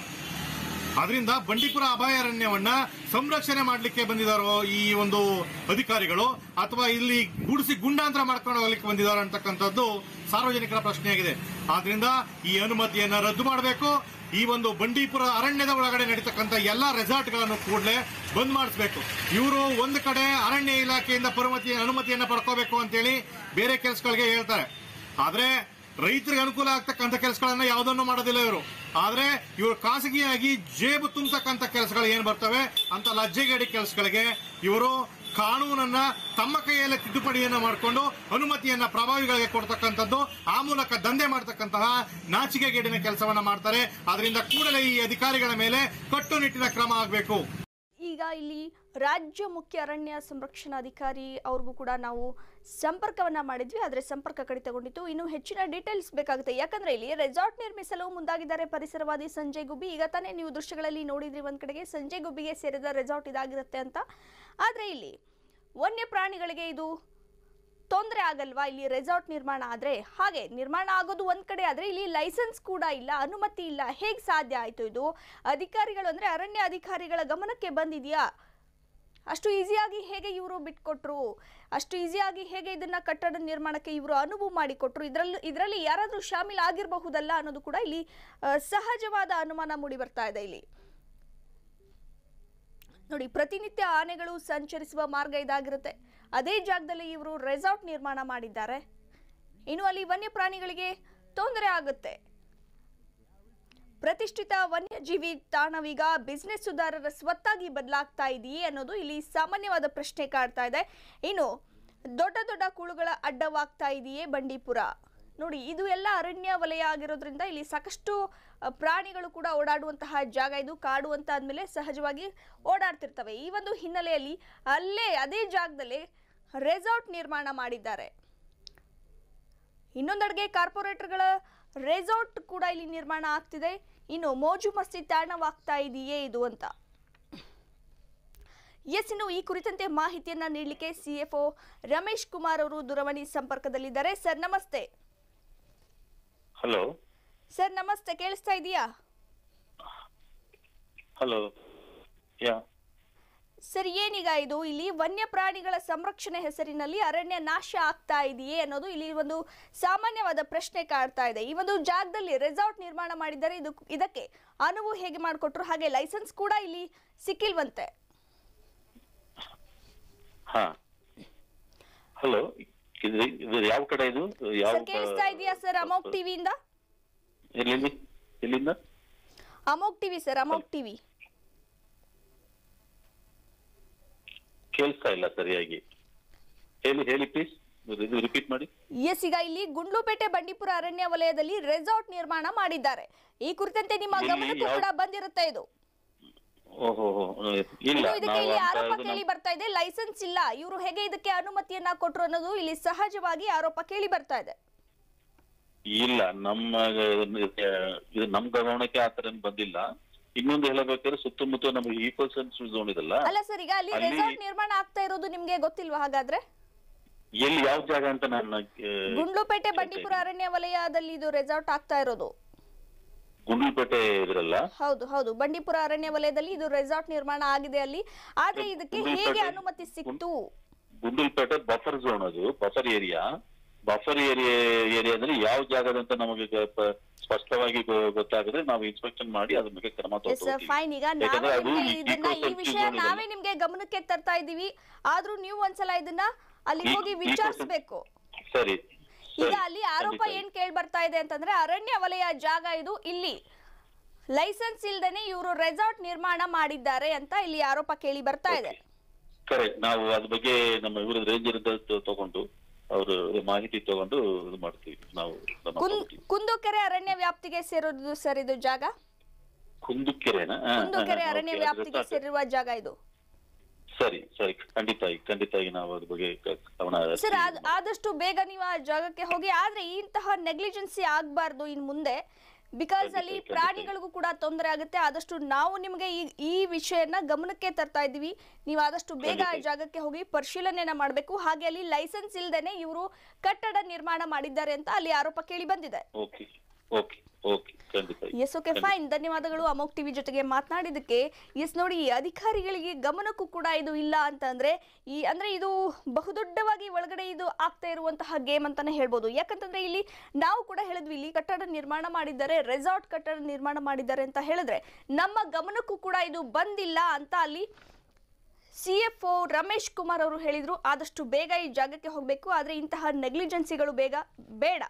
ಅದರಿಂದ ಬಂಡೀಪುರ ಅಭಯಾರಣ್ಯವನ್ನ ಸಂರಕ್ಷಣೆ ಮಾಡಲಿಕ್ಕೆ ಬಂದಿದ್ದಾರೋ ಈ ಒಂದು ಅಧಿಕಾರಿಗಳು ಅಥವಾ ಇಲ್ಲಿ ಗೂಡಿಸಿ ಗುಂಡಾಂತರ ಮಾಡ್ಕೊಂಡು ಹೋಗ್ಲಿಕ್ಕೆ ಬಂದಿದ್ದಾರೋ ಅಂತಕ್ಕಂಥದ್ದು ಸಾರ್ವಜನಿಕರ ಪ್ರಶ್ನೆಯಾಗಿದೆ ಆದ್ರಿಂದ ಈ ಅನುಮತಿಯನ್ನ ರದ್ದು ಮಾಡಬೇಕು ಈ ಒಂದು ಬಂಡೀಪುರ ಅರಣ್ಯದ ಒಳಗಡೆ ನಡೀತಕ್ಕಂಥ ಎಲ್ಲಾ ರೆಸಾರ್ಟ್ಗಳನ್ನು ಕೂಡಲೇ ಬಂದ್ ಮಾಡಿಸ್ಬೇಕು ಇವರು ಒಂದು ಕಡೆ ಅರಣ್ಯ ಇಲಾಖೆಯಿಂದ ಪರಮತಿ ಅನುಮತಿಯನ್ನ ಪಡ್ಕೋಬೇಕು ಅಂತೇಳಿ ಬೇರೆ ಕೆಲಸಗಳಿಗೆ ಹೇಳ್ತಾರೆ ಆದ್ರೆ ರೈತರಿಗೆ ಅನುಕೂಲ ಆಗ್ತಕ್ಕಂಥ ಕೆಲಸಗಳನ್ನ ಯಾವುದನ್ನು ಮಾಡೋದಿಲ್ಲ ಇವರು ಆದ್ರೆ ಇವರು ಖಾಸಗಿಯಾಗಿ ಜೇಬು ತುಂಬತಕ್ಕಂಥ ಕೆಲಸಗಳು ಏನ್ ಬರ್ತವೆ ಅಂತ ಲಜ್ಜೆಗೇಡಿ ಕೆಲಸಗಳಿಗೆ ಇವರು ಕಾನೂನನ್ನ ತಮ್ಮ ಕೈಯಲ್ಲೇ ತಿದ್ದುಪಡಿಯನ್ನ ಮಾಡಿಕೊಂಡು ಅನುಮತಿಯನ್ನ ಪ್ರಭಾವಿಗಳಿಗೆ ಕೊಡ್ತಕ್ಕಂಥದ್ದು ಆ ಮೂಲಕ ದಂಧೆ ಮಾಡ್ತಕ್ಕಂತಹ ನಾಚಿಕೆಗೇಡಿನ ಕೆಲಸವನ್ನ ಮಾಡ್ತಾರೆ ಅದರಿಂದ ಕೂಡಲೇ ಈ ಅಧಿಕಾರಿಗಳ ಮೇಲೆ ಕಟ್ಟುನಿಟ್ಟಿನ ಕ್ರಮ ಆಗಬೇಕು ಈಗ ಇಲ್ಲಿ ರಾಜ್ಯ ಮುಖ್ಯ ಅರಣ್ಯ ಸಂರಕ್ಷಣಾಧಿಕಾರಿ ಅವ್ರಿಗೂ ಕೂಡ ನಾವು ಸಂಪರ್ಕವನ್ನ ಮಾಡಿದ್ವಿ ಆದರೆ ಸಂಪರ್ಕ ಕಡಿತಗೊಂಡಿತ್ತು ಇನ್ನು ಹೆಚ್ಚಿನ ಡೀಟೇಲ್ಸ್ ಬೇಕಾಗುತ್ತೆ ಯಾಕಂದ್ರೆ ಇಲ್ಲಿ ರೆಸಾರ್ಟ್ ನಿರ್ಮಿಸಲು ಮುಂದಾಗಿದ್ದಾರೆ ಪರಿಸರವಾದಿ ಸಂಜಯ್ ಗುಬ್ಬಿ ಈಗ ತಾನೇ ನೀವು ದೃಶ್ಯಗಳಲ್ಲಿ ನೋಡಿದ್ರಿ ಒಂದ್ ಕಡೆಗೆ ಸಂಜಯ್ ಗುಬ್ಬಿಗೆ ಸೇರಿದ ರೆಸಾರ್ಟ್ ಇದಾಗಿರುತ್ತೆ ಅಂತ ಆದ್ರೆ ಇಲ್ಲಿ ವನ್ಯ ಪ್ರಾಣಿಗಳಿಗೆ ಇದು ತೊಂದರೆ ಆಗಲ್ವಾ ಇಲ್ಲಿ ರೆಸಾರ್ಟ್ ನಿರ್ಮಾಣ ಆದರೆ ಹಾಗೆ ನಿರ್ಮಾಣ ಆಗೋದು ಒಂದು ಕಡೆ ಆದರೆ ಇಲ್ಲಿ ಲೈಸೆನ್ಸ್ ಕೂಡ ಇಲ್ಲ ಅನುಮತಿ ಇಲ್ಲ ಹೇಗೆ ಸಾಧ್ಯ ಆಯಿತು ಇದು ಅಧಿಕಾರಿಗಳು ಅಂದರೆ ಅರಣ್ಯ ಅಧಿಕಾರಿಗಳ ಗಮನಕ್ಕೆ ಬಂದಿದೆಯಾ ಅಷ್ಟು ಈಸಿಯಾಗಿ ಹೇಗೆ ಇವರು ಬಿಟ್ಕೊಟ್ರು ಅಷ್ಟು ಈಸಿಯಾಗಿ ಹೇಗೆ ಇದನ್ನ ಕಟ್ಟಡ ನಿರ್ಮಾಣಕ್ಕೆ ಇವರು ಅನುವು ಮಾಡಿಕೊಟ್ರು ಇದರಲ್ಲಿ ಇದರಲ್ಲಿ ಯಾರಾದರೂ ಶಾಮೀಲ್ ಆಗಿರಬಹುದಲ್ಲ ಅನ್ನೋದು ಕೂಡ ಇಲ್ಲಿ ಆ, ಸಹಜವಾದ ಅನುಮಾನ ಮೂಡಿ ಬರ್ತಾ ಇದೆ ಇಲ್ಲಿ ನೋಡಿ ಪ್ರತಿನಿತ್ಯ ಆನೆಗಳು ಸಂಚರಿಸುವ ಮಾರ್ಗ ಇದಾಗಿರುತ್ತೆ ಅದೇ ಜಾಗದಲ್ಲಿ ಇವರು ರೆಸಾರ್ಟ್ ನಿರ್ಮಾಣ ಮಾಡಿದ್ದಾರೆ ಇನ್ನು ಅಲ್ಲಿ ವನ್ಯಪ್ರಾಣಿಗಳಿಗೆ ತೊಂದರೆ ಆಗುತ್ತೆ ಪ್ರತಿಷ್ಠಿತ ವನ್ಯಜೀವಿ ತಾಣವೀಗ ಬಿಸ್ನೆಸ್ ಸುಧಾರರ ಸ್ವತ್ತಾಗಿ ಬದಲಾಗ್ತಾ ಇದೆಯೇ ಅನ್ನೋದು ಇಲ್ಲಿ ಸಾಮಾನ್ಯವಾದ ಪ್ರಶ್ನೆ ಕಾಡ್ತಾ ಇದೆ ಇನ್ನು ದೊಡ್ಡ ದೊಡ್ಡ ಕೂಳುಗಳ ಅಡ್ಡವಾಗ್ತಾ ಇದೆಯೇ ಬಂಡೀಪುರ ನೋಡಿ ಇದು ಎಲ್ಲ ಅರಣ್ಯ ವಲಯ ಆಗಿರೋದ್ರಿಂದ ಇಲ್ಲಿ ಸಾಕಷ್ಟು ಅ, ಪ್ರಾಣಿಗಳು ಕೂಡ ಓಡಾಡುವಂತಹ ಜಾಗ ಇದು ಕಾಡು ಅಂತ ಆದ್ಮೇಲೆ ಸಹಜವಾಗಿ ಓಡಾಡ್ತಿರ್ತವೆ ಈ ಒಂದು ಹಿನ್ನೆಲೆಯಲ್ಲಿ ಅಲ್ಲೇ ಅದೇ ಜಾಗದಲ್ಲಿ ರೆಸಾರ್ಟ್ ನಿರ್ಮಾಣ ಮಾಡಿದ್ದಾರೆ ಇನ್ನೊಂದೆಡೆಗೆ ಕಾರ್ಪೊರೇಟರ್ಗಳ ರೆಸಾರ್ಟ್ ಕೂಡ ಇಲ್ಲಿ ನಿರ್ಮಾಣ ಆಗ್ತಿದೆ ಇನ್ನು ಮೋಜು ಮಸ್ತಿ ತಾಣವಾಗ್ತಾ ಇದೆಯೇ ಇದು ಅಂತ ಎಸ್ ಇನ್ನು ಈ ಕುರಿತಂತೆ ಮಾಹಿತಿಯನ್ನ ನೀಡಲಿಕ್ಕೆ ಸಿಎಫ್ಒ ರಮೇಶ್ ಕುಮಾರ್ ಅವರು ದೂರವಾಣಿ ಸಂಪರ್ಕದಲ್ಲಿದ್ದಾರೆ ಸರ್ ನಮಸ್ತೆ ಹಲೋ ಸರ್ ನಮಸ್ತೆ ಕೇಳಿಸ್ತಾ ಇದೆಯಾ ಹಲೋ ಯಾ ಸರ್ ಏನೀಗ ಇದು ಇಲ್ಲಿ ವನ್ಯ ಪ್ರಾಣಿಗಳ ಸಂರಕ್ಷಣೆ ಹೆಸರಿನಲ್ಲಿ ಅರಣ್ಯ ನಾಶ ಆಗ್ತಾ ಇದೆಯೇ ಅನ್ನೋದು ಇಲ್ಲಿ ಒಂದು ಸಾಮಾನ್ಯವಾದ ಪ್ರಶ್ನೆ ಕಾಡ್ತಾ ಇದೆ ಈ ಒಂದು ಜಾಗದಲ್ಲಿ ರೆಸಾರ್ಟ್ ನಿರ್ಮಾಣ ಮಾಡಿದ್ದಾರೆ ಇದು ಇದಕ್ಕೆ ಅನುವು ಹೇಗೆ ಮಾಡಿಕೊಟ್ರು ಹಾಗೆ ಲೈಸೆನ್ಸ್ ಕೂಡ ಇಲ್ಲಿ ಸಿಕ್ಕಿಲ್ವಂತೆ ಹಾ ಹಲೋ ಇದು ಇದು ಯಾವ ಕಡೆ ಇದು ಯಾವ ಸರ್ ಕೇಳಿಸ್ತಾ ಇದೆಯಾ ಸರ್ ಅಮೋಕ್ ಟಿವಿಯಿಂದ ಎಲ್ಲಿ ಎಲ್ಲಿಂದ ಅಮೋಕ್ ಟಿವಿ ಸರ್ ಅಮೋಕ್ ಟಿವಿ ಕೇಳಿಸ್ತಾ ಇಲ್ಲ ಸರಿಯಾಗಿ ಹೇಳಿ ಹೇಳಿ ಪ್ಲೀಸ್ ಇದು ರಿಪೀಟ್ ಮಾಡಿ ಎಸ್ ಈಗ ಇಲ್ಲಿ ಗುಂಡ್ಲುಪೇಟೆ ಬಂಡೀಪುರ ಅರಣ್ಯ ವಲಯದಲ್ಲಿ ರೆಸಾರ್ಟ್ ನಿರ್ಮಾಣ ಮಾಡಿದ್ದಾರೆ ಈ ಕುರಿತಂತೆ ನಿಮ್ಮ ಇಲ್ಲಿ ಗಮನಕ್ಕೂ ಯಾವ- ಕೂಡ ಬಂದಿರುತ್ತೆ ಇದು ಓಹೋ ಹೋ, ಇಲ್ಲ ಇನ್ನು ಇದಕ್ಕೆ ನಾವು ಇಲ್ಲಿ ಅಂತ ಆರೋಪ ಇದನ್ನ- ಕೇಳಿ ಬರ್ತಾ ಇದೆ ಲೈಸೆನ್ಸ್ ಇಲ್ಲ ಇವರು ಹೇಗೆ ಇದಕ್ಕೆ ಅನುಮತಿಯನ್ನ ಕೊಟ್ರು ಅನ್ನೋದು ಇಲ್ಲಿ ಸಹಜವಾಗಿ ಆರೋಪ ಕೇಳಿ ಬರ್ತಾ ಇದೆ ಇಲ್ಲ ನಮ್ಮ ಇದು ನಮ್ ಗಮನಕ್ಕೆ ಆತರ ಏನ್ ಬಂದಿಲ್ಲ ಇನ್ನೊಂದು ಹೇಳಬೇಕಾದ್ರೆ ಸುತ್ತಮುತ್ತ ನಮಗೆ ಈಕೋ ಸೆನ್ಸಿಟಿವ್ ಝೋನ್ ಇದಲ್ಲ ಅಲ್ಲ ಸರ್ ಈಗ ಅಲ್ಲಿ ಅಲ್ಲಿ- ರೆಸಾರ್ಟ್ ನಿರ್ಮಾಣ ಆಗ್ತಾ ಇರೋದು ನಿಮ್ಗೆ ಗೊತ್ತಿಲ್ವಾ ಹಾಗಾದ್ರೆ ಎಲ್ಲಿ ಯಾವ ಜಾಗ ಅಂತ ನಾನು ಆ, ಗುಂಡ್ಲುಪೇಟೆ ಬಂಡೀಪುರ ಅರಣ್ಯ ವಲಯದಲ್ಲಿ ಇದು ರೆಸಾರ್ಟ್ ಆಗ್ತಾ ಇರೋದು ಗುಂಡ್ಲುಪೇಟೆ ಇದ್ರಲ್ಲ ಹೌದು ಹೌದು ಬಂಡೀಪುರ ಅರಣ್ಯ ವಲಯದಲ್ಲಿ ಇದು ರೆಸಾರ್ಟ್ ನಿರ್ಮಾಣ ಆಗಿದೆ ಅಲ್ಲಿ ಆದ್ರೆ ಇದಕ್ಕೆ ಹೇಗೆ ಗುಂಡ್ಲುಪೇಟೆ- ಅನುಮತಿ ಸಿಕ್ತು ಗುಂಡಲ್ಪೇಟೆ ಬಫರ್ ಝೋನ್ ಅದು ಬಫರ್ ಏರಿಯಾ ಬಫರ್ ಏರಿಯಾ ಏರಿಯಾದಲ್ಲಿ ಯಾವ ಜಾಗದಂತ ನಮಗೆ ಗ- ಪ- ಸ್ಪಷ್ಟವಾಗಿ ಗೊ- ಗೊತ್ತಾಗಿದ್ರೆ ನಾವು ಇನ್ಸ್ಪೆಕ್ಷನ್ ಮಾಡಿ ಅದ್ರ ಬಗ್ಗೆ ಕ್ರಮ ಎಸ್ ತಗೊಳ್ತೀವಿ ಫೈನ್ ಈಗ ಯಾಕಂದ್ರೆ ನಾವೇ ಅದು ನಿಮ್ಗೆ ಈ ಇದನ್ನ ಈ ecosystem ವಿಷಯ zone ಇದೆ. ನಾವೇ ನಿಮ್ಗೆ ಗಮನಕ್ಕೆ ತರ್ತಾ ಇದೀವಿ ಆದ್ರೂ ನೀವು ಒಂದ್ಸಲ ಇದನ್ನ ಅಲ್ಲಿ ಈ- ಹೋಗಿ ಈ ವಿಚಾರಿಸ್ಬೇಕು ಸರಿ ಈಗ ಸರಿ, ಅಲ್ಲಿ ಆರೋಪ ಖಂಡಿತ. ಏನ್ ಕೇಳಿ ಬರ್ತಾ ಇದೆ ಅಂತಂದ್ರೆ ಅರಣ್ಯ ವಲಯ ಜಾಗ ಇದು ಇಲ್ಲಿ ಲೈಸೆನ್ಸ್ ಇಲ್ದೇನೆ ಇವರು ರೆಸಾರ್ಟ್ ನಿರ್ಮಾಣ ಮಾಡಿದ್ದಾರೆ ಅಂತ ಇಲ್ಲಿ ಆರೋಪ ಕೇಳಿ ಬರ್ತಾ ಇದೆ ಕರೆಕ್ಟ್ ನಾವು ಅದ್ರ ಬಗ್ಗೆ ನಮ್ಮ ಇವ್ರ ರೇಂಜರ್ ತಗೊಂಡು ಅವರು ಮಾಹಿತಿ ತಗೊಂಡು ಇದು ಮಾಡ್ತೀವಿ ನಾವು ಕ್ರಮ ಕುಂದ್ ತಗೊಳ್ತೀವಿ. ಕುಂದುಕೆರೆ ಅರಣ್ಯ ವ್ಯಾಪ್ತಿಗೆ ಸೇರೋದು ಸರ್ ಇದು ಜಾಗ ಕುಂದುಕೆರೆನಾ ಹಾ, ಹಾ, ಕುಂದುಕೆರೆ ಹಾ, ಅರಣ್ಯ okay, ಅದ್ರ ವ್ಯಾಪ್ತಿಗೆ ಸಾಕು. ಸೇರಿರುವ ಜಾಗ ಇದು ಸರಿ ಸರಿ ಖಂಡಿತವಾಗಿ ಖಂಡಿತವಾಗಿ ನಾವು ಅದ್ರ ಬಗ್ಗೆ ಕ- ಗಮನ ಸರ್ ಹರಿಸ್ತೀವಿ. ಆದ್- ಆದಷ್ಟು ಬೇಗ ನೀವು ಆ ಜಾಗಕ್ಕೆ ಹೋಗಿ ಆದ್ರೆ ಇಂತಹ ನೆಗ್ಲಿಜೆನ್ಸಿ ಆಗ್ಬಾರ್ದು ಇನ್ ಮುಂದೆ ಬಿಕಾಸ್ ಖಂಡಿತ, ಅಲ್ಲಿ ಖಂಡಿತ. ಪ್ರಾಣಿಗಳಿಗೂ ಕೂಡ ತೊಂದರೆ ಆಗುತ್ತೆ ಆದಷ್ಟು ನಾವು ನಿಮಗೆ ಈ ಈ ವಿಷಯನ ಗಮನಕ್ಕೆ ತರ್ತಾ ಇದ್ದೀವಿ ನೀವು ಆದಷ್ಟು ಬೇಗ ಆ ಖಂಡಿತ. ಜಾಗಕ್ಕೆ ಹೋಗಿ ಪರಿಶೀಲನೆನ ಮಾಡಬೇಕು ಹಾಗೆ ಅಲ್ಲಿ ಲೈಸೆನ್ಸ್ ಇಲ್ದೇನೆ ಇವರು ಕಟ್ಟಡ ನಿರ್ಮಾಣ ಮಾಡಿದ್ದಾರೆ ಅಂತ ಅಲ್ಲಿ ಆರೋಪ ಕೇಳಿ ಬಂದಿದೆ ಓಕೆ ಓಕೆ ಓಕೆ ಖಂಡಿತ ಎಸ್ ಓಕೆ ಫೈನ್ ಧನ್ಯವಾದಗಳು ಅಮೋಕ್ ಟಿವಿ ಜೊತೆಗೆ ಮಾತನಾಡಿದ್ದಕ್ಕೆ ಎಸ್ ನೋಡಿ ಈ ಅಧಿಕಾರಿಗಳಿಗೆ ಗಮನಕ್ಕೂ ಕೂಡ ಇದು ಇಲ್ಲ ಅಂತಂದ್ರೆ ಈ ಅಂದ್ರೆ ಇದು ಬಹುದೊಡ್ಡವಾಗಿ ಒಳಗಡೆ ಇದು ಆಗ್ತಾ ಇರುವಂತಹ ಗೇಮ್ ಅಂತಾನೆ ಹೇಳ್ಬೋದು ಯಾಕಂತಂದ್ರೆ ಇಲ್ಲಿ ನಾವು ಕೂಡ ಹೇಳಿದ್ವಿ ಇಲ್ಲಿ ಕಟ್ಟಡ ನಿರ್ಮಾಣ ಮಾಡಿದ್ದಾರೆ ರೆಸಾರ್ಟ್ ಕಟ್ಟಡ ನಿರ್ಮಾಣ ಮಾಡಿದ್ದಾರೆ ಅಂತ ಹೇಳಿದ್ರೆ ನಮ್ಮ ಗಮನಕ್ಕೂ ಕೂಡ ಇದು ಬಂದಿಲ್ಲ ಅಂತ ಅಲ್ಲಿ C F O Ramesh Kumar ಅವರು ಹೇಳಿದ್ರು ಆದಷ್ಟು ಬೇಗ ಈ ಜಾಗಕ್ಕೆ ಹೋಗಬೇಕು ಆದರೆ ಇಂತಹ ನೆಗ್ಲಿಜೆನ್ಸಿಗಳು ಬೇಗ ಬೇಡ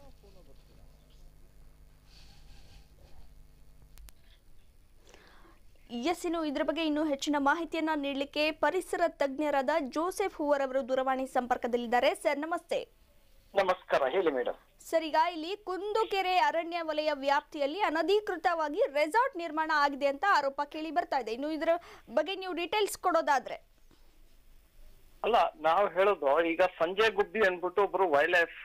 ಎಸ್ ಇನ್ನು ಇದ್ರ ಬಗ್ಗೆ ಇನ್ನೂ ಹೆಚ್ಚಿನ ಮಾಹಿತಿಯನ್ನ ನೀಡಲಿಕ್ಕೆ ಪರಿಸರ ತಜ್ಞರಾದ ಜೋಸೆಫ್ ಹೂವರ್ ಅವರು ದೂರವಾಣಿ ಸಂಪರ್ಕದಲ್ಲಿದ್ದಾರೆ ಸರ್ ನಮಸ್ತೆ ನಮಸ್ಕಾರ ಹೇಳಿ ಮೇಡಮ್ ಸರ್ ಈಗ ಇಲ್ಲಿ ಕುಂದುಕೆರೆ ಅರಣ್ಯ ವಲಯ ವ್ಯಾಪ್ತಿಯಲ್ಲಿ ಅನಧಿಕೃತವಾಗಿ ರೆಸಾರ್ಟ್ ನಿರ್ಮಾಣ ಆಗಿದೆ ಅಂತ ಆರೋಪ ಕೇಳಿ ಬರ್ತಾ ಇದೆ ಇನ್ನು ಇದರ ಬಗ್ಗೆ ನೀವು ಡೀಟೇಲ್ಸ್ ಕೊಡೋದಾದ್ರೆ ಅಲ್ಲ ನಾವು ಹೇಳೋದು ಈಗ ಸಂಜಯ್ ಗುಬ್ಬಿ ಅನ್ಬಿಟ್ಟು ಒಬ್ರು ವೈಲ್ಡ್ ಲೈಫ್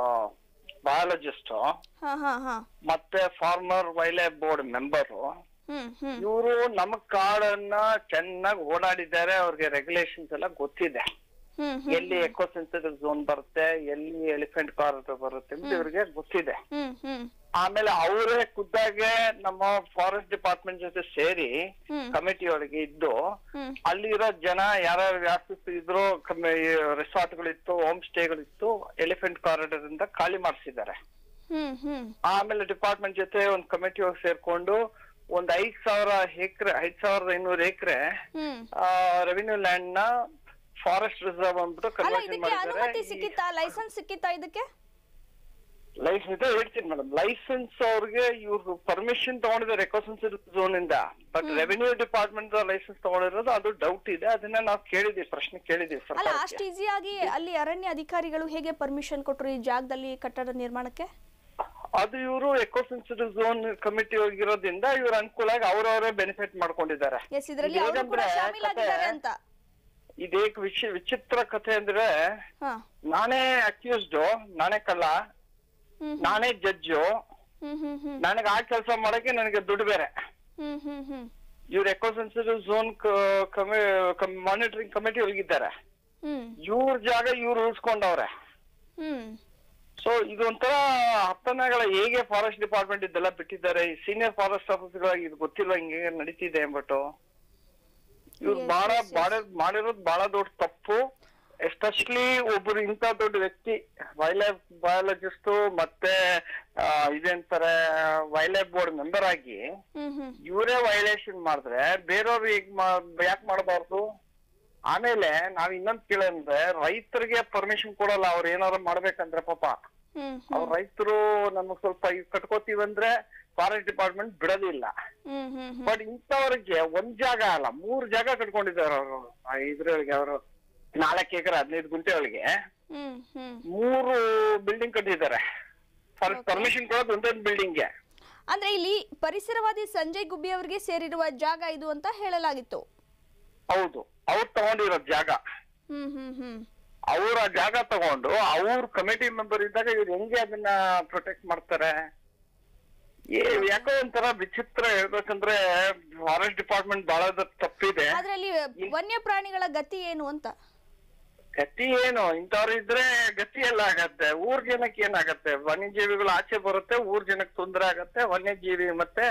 ಬಯಾಲಜಿಸ್ಟ್ ಹಾ ಹಾ ಹಾ ಮತ್ತೆ farmer wildlife board member ಹ್ಮ್ ಹ್ಮ್ ಇವರು ನಮ್ಮ ಕಾಡನ್ನ ಚೆನ್ನಾಗಿ ಓಡಾಡಿದ್ದಾರೆ ಅವ್ರಿಗೆ ರೆಗ್ಯುಲೇಷನ್ಸ್ ಎಲ್ಲ ಗೊತ್ತಿದೆ ಹ್ಮ್ ಹ್ಮ್ ಎಲ್ಲಿ ಎಕೋ ಸೆನ್ಸಿಟಿವ್ ಝೋನ್ ಬರುತ್ತೆ ಎಲ್ಲಿ ಎಲಿಫೆಂಟ್ ಕಾರಿಡಾರ್ ಬರುತ್ತೆ ಅಂತ ಇವ್ರಿಗೆ ಗೊತ್ತಿದೆ ಹ್ಮ್ ಹ್ಮ್ ಆಮೇಲೆ ಅವರೇ ಖುದ್ದಾಗೆ ನಮ್ಮ ಫಾರೆಸ್ಟ್ ಡಿಪಾರ್ಟ್ಮೆಂಟ್ ಜೊತೆ ಸೇರಿ ಹ್ಮ್. ಕಮಿಟಿ ಒಳಗೆ ಇದ್ದು ಹ್ಮ್ ಅಲ್ಲಿರೋ ಜನ ಯಾರ್ಯಾರು ವ್ಯಾಪಿಸಿದ್ರು ರೆಸಾರ್ಟ್ಗಳಿತ್ತು ಹೋಮ್ ಸ್ಟೇಗಳಿತ್ತು ಎಲಿಫೆಂಟ್ ಕಾರಿಡಾರ್ ಇಂದ ಖಾಲಿ ಮಾಡಿಸಿದ್ದಾರೆ ಹ್ಮ್ ಹ್ಮ್ ಆಮೇಲೆ ಡಿಪಾರ್ಟ್ಮೆಂಟ್ ಜೊತೆ ಒಂದು ಕಮಿಟಿ ಹೋಗಿ ಸೇರ್ಕೊಂಡು ಒಂದ್ ಐದ್ ಸಾವಿರ ಎಕರೆ ಐದ್ ಸಾವಿರದ ಐನೂರು ಎಕರೆ ಹ್ಮ್ ರೆವಿನ್ಯೂ ಲ್ಯಾಂಡ್ ನ ಫಾರೆಸ್ಟ್ ರಿಸರ್ವ್ ಅಂದ್ಬಿಟ್ಟು ಅಲ್ಲ ಕನ್ವರ್ಷನ್ ಇದಕ್ಕೆ ಅನುಮತಿ ಮಾಡಿದ್ದಾರೆ ಸಿಕ್ಕಿತ್ತಾ ಲೈಸೆನ್ಸ್ ಸಿಕ್ಕಿತ್ತಾ ಇದಕ್ಕೆ ಲೈಸೆನ್ಸ್ ಇದೆ ಹೇಳ್ತೀನಿ ಮೇಡಮ್ ಲೈಸೆನ್ಸ್ ಅವ್ರಿಗೆ ಇವ್ರು ಪರ್ಮಿಷನ್ ತಗೊಂಡಿದ್ದಾರೆ ಎಕೋಸೆನ್ಸಿಟಿವ್ ಝೋನ್ ಇಂದ ಬಟ್ ರೆವಿನ್ಯೂ ಡಿಪಾರ್ಟ್ಮೆಂಟ್ ಲೈಸೆನ್ಸ್ ತಗೊಂಡಿರೋದು ಅದು ಡೌಟ್ ಇದೆ ಅದನ್ನ ನಾವು ಕೇಳಿದೀವಿ ಪ್ರಶ್ನೆ ಕೇಳಿದೀವಿ ಅಲ್ಲ ಸರ್ಕಾರಕ್ಕೆ ಅಷ್ಟು ಈಸಿಯಾಗಿ ಅಲ್ಲಿ ಅರಣ್ಯ ಅಧಿಕಾರಿಗಳು ಹೇಗೆ ಪರ್ಮಿಷನ್ ಕೊಟ್ರು ಈ ಜಾಗದಲ್ಲಿ ಕಟ್ಟಡ ನಿರ್ಮಾಣಕ್ಕೆ ಅದು ಇವರು ಎಕೋಸೆನ್ಸಿಟಿವ್ ಝೋನ್ ಕಮಿಟಿ ಹೋಗಿರೋದ್ರಿಂದ ಇವ್ರ ಅನುಕೂಲ ಆಗಿ ಅವ್ರವರೇ ಬೆನಿಫಿಟ್ ಮಾಡ್ಕೊಂಡಿದ್ದಾರೆ ಎಸ್ ಇದರಲ್ಲಿ ಅವರು ಕೂಡ ಇದೇನಂದ್ರೆ ಶಾಮೀಲಾಗಿದ್ದಾರೆ ಕತೆ- ಅಂತ ಇದೇಕ್ ವಿಚಿ ವಿಚಿತ್ರ ಕಥೆ ಅಂದ್ರೆ ಹಾ ನಾನೇ ಅಕ್ಯೂಸ್ಡ್ ನಾನೇ ಕಳ್ಳ ಹ್ಮ್ ನಾನೇ ಜಡ್ಜು ಹ್ಮ್ ಹ್ಮ್ ಹ್ಮ್ ನನಗೆ ಆ ಕೆಲಸ ಮಾಡಕ್ಕೆ ನನಗೆ ದುಡ್ಡು ಬೇರೆ ಹ್ಮ್ ಹ್ಮ್ ಹ್ಮ್ ಇವ್ರ ಎಕೋಸೆನ್ಸಿಟಿವ್ ಝೋನ್ ಮಾನಿಟರಿಂಗ್ ಕಮಿಟಿ ಹೋಗಿದ್ದಾರೆ ಹ್ಮ್ ಇವ್ರ ಜಾಗ ಇವ್ರು ಉಳಿಸ್ಕೊಂಡವ್ರೆ ಹ್ಮ್ ಸೊ ಇದೊಂಥರ ಹತ್ತನೆಗಳ ಹೇಗೆ ಫಾರೆಸ್ಟ್ ಡಿಪಾರ್ಟ್ಮೆಂಟ್ ಇದೆಲ್ಲ ಬಿಟ್ಟಿದ್ದಾರೆ ಈ ಸೀನಿಯರ್ ಫಾರೆಸ್ಟ್ ಆಫೀಸರ್ಗಳಿಗೆ ಇದು ಗೊತ್ತಿಲ್ಲ ಹಿಂಗೆ ನಡೀತಿದೆ ಅಂದ್ಬಿಟ್ಟು ಇವ್ರು Yes, ಬಹಳ yes, yes. ಬಾಳ ಮಾಡಿರೋದು ಬಹಳ ದೊಡ್ಡ ತಪ್ಪು ಎಸ್ಪೆಷಲಿ ಒಬ್ರು ಇಂಥ ದೊಡ್ಡ ವ್ಯಕ್ತಿ ವೈಲ್ಡ್ ಲೈಫ್ ಬಯಾಲಜಿಸ್ಟ್ ಮತ್ತೆ ಆ, ಇದೇಂತಾರೆ ವೈಲ್ಡ್ ಲೈಫ್ ಬೋರ್ಡ್ ಮೆಂಬರ್ ಆಗಿ ಹ್ಮ್ ಹ್ಮ್ ಇವರೇ ವೈಲೇಷನ್ ಮಾಡಿದ್ರೆ ಬೇರೆಯವ್ರು ಈಗ ಯಾಕೆ ಮಾಡಬಾರ್ದು ಆಮೇಲೆ ನಾವ್ ಇನ್ನೊಂದ್ ಕೇಳಂದ್ರೆ ರೈತರಿಗೆ ಪರ್ಮಿಷನ್ ಕೊಡಲ್ಲ ಅವ್ರು ಏನಾದ್ರು ಮಾಡ್ಬೇಕಂದ್ರೆ ಪಾಪ ಹ್ಮ್ ಅವ್ರ ರೈತರು ನಮಗ್ ಸ್ವಲ್ಪ ಈಗ ಕಟ್ಕೋತೀವಂದ್ರೆ ಫಾರೆಸ್ಟ್ ಡಿಪಾರ್ಟ್ಮೆಂಟ್ ಬಿಡೋದಿಲ್ಲ ಹ್ಮ್ ಹ್ಮ್ ಹ್ಮ್ ಬಟ್ ಇಂಥವ್ರಿಗೆ ಒಂದ್ ಜಾಗ ಅಲ್ಲ ಮೂರ್ ಜಾಗ ಕಟ್ಕೊಂಡಿದ್ದಾರೆ ಅವರು ಇದ್ರೊಳಗೆ ಅವರು ನಾಲ್ಕು ಎಕರೆ ಹದಿನೈದು ಗುಂಟೆ ಒಳಗೆ ಹ್ಮ್ ಹ್ಮ್ ಮೂರು ಬಿಲ್ಡಿಂಗ್ ಕಟ್ಟಿದ್ದಾರೆ ಫಾರೆಸ್ಟ್ Okay. ಪರ್ಮಿಷನ್ ಕೊಡೋದು ಒಂದೊಂದು ಬಿಲ್ಡಿಂಗ್ಗೆ ಅಂದ್ರೆ ಇಲ್ಲಿ ಪರಿಸರವಾದಿ ಸಂಜಯ್ ಗುಬ್ಬಿ ಅವರಿಗೆ ಸೇರಿರುವ ಜಾಗ ಇದು ಅಂತ ಹೇಳಲಾಗಿತ್ತು ಹೌದು ಅವ್ರು ತಗೊಂಡಿರೋ ಜಾಗ ಹ್ಮ್ ಹ್ಮ್ ಹ್ಮ್ ಅವ್ರ ಜಾಗ ತಗೊಂಡು ಅವ್ರ ಕಮಿಟಿ ಮೆಂಬರ್ ಇದ್ದಾಗ ಇವ್ರು ಹೆಂಗೆ ಅದನ್ನ ಪ್ರೊಟೆಕ್ಟ್ ಮಾಡ್ತಾರೆ ಏ ಯಾಕೋ ಒಂಥರ ವಿಚಿತ್ರ ಹೇಳ್ಬೇಕಂದ್ರೆ ಫಾರೆಸ್ಟ್ ಡಿಪಾರ್ಟ್ಮೆಂಟ್ ಬಹಳ ದೊಡ್ಡ ತಪ್ಪಿದೆ ಆದ್ರೆ ಅಲ್ಲಿ ವನ್ಯ ಪ್ರಾಣಿಗಳ ಗತಿ ಏನು ಅಂತ ಗತಿ ಏನು ಇಂಥವ್ರು ಇದ್ರೆ ಗತಿ ಎಲ್ಲ ಆಗತ್ತೆ ಊರ್ ಜನಕ್ಕೆ ಏನಾಗತ್ತೆ ವನ್ಯಜೀವಿಗಳು ಆಚೆ ಬರುತ್ತೆ ಊರ್ ಜನಕ್ಕೆ ತೊಂದರೆ ಆಗತ್ತೆ ವನ್ಯಜೀವಿ ಮತ್ತೆ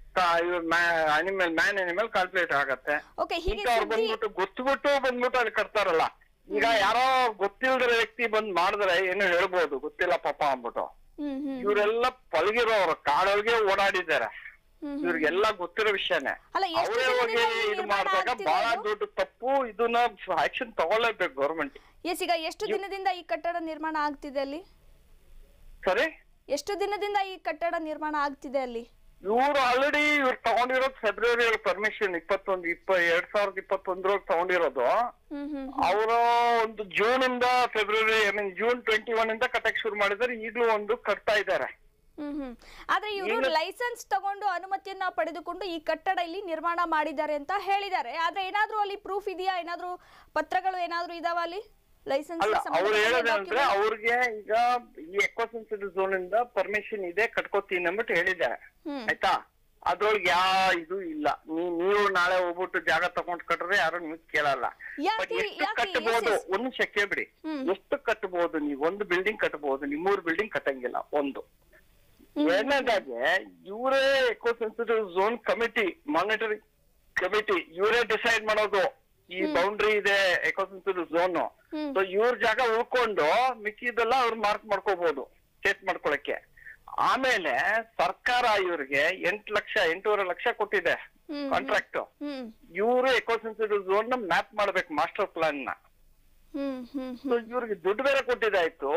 ಅನಿಮಲ್ ಮ್ಯಾನ್ ಅನಿಮಲ್ ಕಾಲ್ಕುಲೇಟ್ ಆಗತ್ತೆ ಓಕೆ ಹೀಗೆ ಇಂಥವ್ರು ಸುದ್ದಿ ಬಂದ್ಬಿಟ್ಟು ಗೊತ್ತುಬಿಟ್ಟು ಬಂದ್ಬಿಟ್ಟು ಅಲ್ಲಿ ಕಟ್ತಾರಲ್ಲ ಈಗ ಯಾರೋ ಗೊತ್ತಿಲ್ದಿರೋ ವ್ಯಕ್ತಿ ಬಂದ್ ಮಾಡಿದ್ರೆ ಏನು ಹೇಳ್ಬೋದು ಗೊತ್ತಿಲ್ಲ ಪಾಪ ಅಂದ್ಬಿಟ್ಟು ಹ್ಮ್ ಹ್ಮ್ ಇವರೆಲ್ಲ ಪಳಗಿರೋರು ಕಾಡೊಳಗೆ ಓಡಾಡಿದ್ದಾರೆ ಹ್ಮ್ ಇವ್ರಿಗೆಲ್ಲ ಗೊತ್ತಿರೋ ವಿಷಯನೇ ಅಲ್ಲ ಎಷ್ಟು ಅವರೇ ಹೋಗಿ ದಿನದಿಂದ ಈ ಇದು ನಿರ್ಮಾಣ ಮಾಡಿದಾಗ ಆಗ್ತಿದೆ ಬಹಳ ಇದು? ದೊಡ್ಡ ತಪ್ಪು ಇದನ್ನ ಆಕ್ಷನ್ ತಗೊಳ್ಳೇಬೇಕು ಗೌರ್ಮೆಂಟ್ ಎಸ್ ಈಗ ಎಷ್ಟು ದಿನದಿಂದ ಈ ಕಟ್ಟಡ ನಿರ್ಮಾಣ ಆಗ್ತಿದೆ ಅಲ್ಲಿ ಸರಿ ಎಷ್ಟು ದಿನದಿಂದ ಈ ಕಟ್ಟಡ ನಿರ್ಮಾಣ ಆಗ್ತಿದೆ ಅಲ್ಲಿ ಇವ್ರು ಆಲ್ರೆಡಿ ಇವ್ರು ತಗೊಂಡಿರೋದು ಫೆಬ್ರವರಿ ಪರ್ಮಿಷನ್ ಇಪ್ಪತ್ತೊಂದು ಇಪ್ಪ ಎರಡ್ ಸಾವಿರದ ಇಪ್ಪತ್ತೊಂದರೊಳಗೆ ತಗೊಂಡಿರೋದು ಹ್ಮ್ ಹ್ಮ್ ಅವರು ಒಂದು ಜೂನ್ ಇಂದ February I mean June twenty one ಇಂದ ಕಟ್ಟಕ್ ಶುರು ಮಾಡಿದ್ದಾರೆ ಈಗಲೂ ಒಂದು ಕಟ್ತಾ ಇದ್ದಾರೆ ಹ್ಮ್ ಹ್ಮ್ ಆದ್ರೆ ಇವರು ಈಗ- ಲೈಸೆನ್ಸ್ ತಗೊಂಡು ಅನುಮತಿಯನ್ನ ಪಡೆದುಕೊಂಡು ಈ ಕಟ್ಟಡ ಇಲ್ಲಿ ನಿರ್ಮಾಣ ಮಾಡಿದ್ದಾರೆ ಅಂತ ಹೇಳಿದ್ದಾರೆ ಆದ್ರೆ ಏನಾದ್ರೂ ಅಲ್ಲಿ ಪ್ರೂಫ್ ಇದೆಯಾ ಏನಾದ್ರೂ ಪತ್ರಗಳು ಏನಾದ್ರೂ ಇದಾವ ಅಲ್ಲಿ ಲೈಸೆನ್ಸ್ ಅಲ್ಲ ಅವ್ರು ಹೇಳೋದಂದ್ರೆ ಅವ್ರಿಗೆ ಈಗ ಈ ಎಕೋಸೆನ್ಸಿಟಿವ್ ಝೋನ್ ಇಂದ ಪರ್ಮಿಷನ್ ಇದೆ ಕಟ್ಕೋತೀನಿ ಅಂದ್ಬಿಟ್ಟು ಹೇಳಿದ್ದಾರೆ ಹ್ಮ್ ಆಯ್ತಾ ಅದ್ರೊಳಗೆ ಯಾ ಇದು ಇಲ್ಲ ನೀ- ನೀವು ನಾಳೆ ಹೋಗ್ಬಿಟ್ಟು ಜಾಗ ತಗೊಂಡ್ ಕಟ್ರೆ ಯಾರು ನೀವು ಕೇಳಲ್ಲ ಯಾಕೆ- ಬಟ್ ಎಷ್ಟು ಯಾಕೆ? ಕಟ್ಟಬಹುದು Yes, yes. ಒಂದು ನಿಮಿಷ ಕೇಳ್ಬಿಡಿ ಹ್ಮ್. ಎಷ್ಟು ಕಟ್ಟಬಹುದು ನೀವು ಒಂದು ಬಿಲ್ಡಿಂಗ್ ಕಟ್ಟಬಹುದು ನಿಮ್ಮೂರ್ ಬಿಲ್ಡಿಂಗ್ ಕಟ್ಟಂಗಿಲ್ಲ ಒಂದು ಎರಡನೇದಾಗಿ ಇವರೇ eco sensitive zone committee monitoring committee ಇವರೇ ಡಿಸೈಡ್ ಮಾಡೋದು ಈ ಬೌಂಡ್ರಿ ಇದೆ ಎಕೋಸೆನ್ಸಿಟಿವ್ ಝೋನ್ ಹ್ಮ್. ಸೊ ಇವ್ರ ಜಾಗ ಉಳ್ಕೊಂಡು ಮಿಕ್ಕಿದೆಲ್ಲ ಅವ್ರು ಮಾರ್ಕ್ ಮಾಡ್ಕೋಬಹುದು ಚೇಸ್ ಮಾಡ್ಕೊಳಕ್ಕೆ ಆಮೇಲೆ ಸರ್ಕಾರ ಇವ್ರಿಗೆ ಎಂಟ್ ಲಕ್ಷ ಎಂಟೂವರೆ ಲಕ್ಷ ಕೊಟ್ಟಿದೆ ಹ್ಮ್, ಕಾಂಟ್ರಾಕ್ಟ್ ಹ್ಮ್ ಇವರು ಎಕೋಸೆನ್ಸಿಟಿವ್ ಝೋನ್ ನ ಮ್ಯಾಪ್ ಮಾಡ್ಬೇಕು ಮಾಸ್ಟರ್ ಪ್ಲಾನ್ ನ ಹ್ಮ್ ಹ್ಮ್ ಸೊ ಇವ್ರಿಗೆ ದುಡ್ಡು ಬೇರೆ ಕೊಟ್ಟಿದ್ದಾಯ್ತು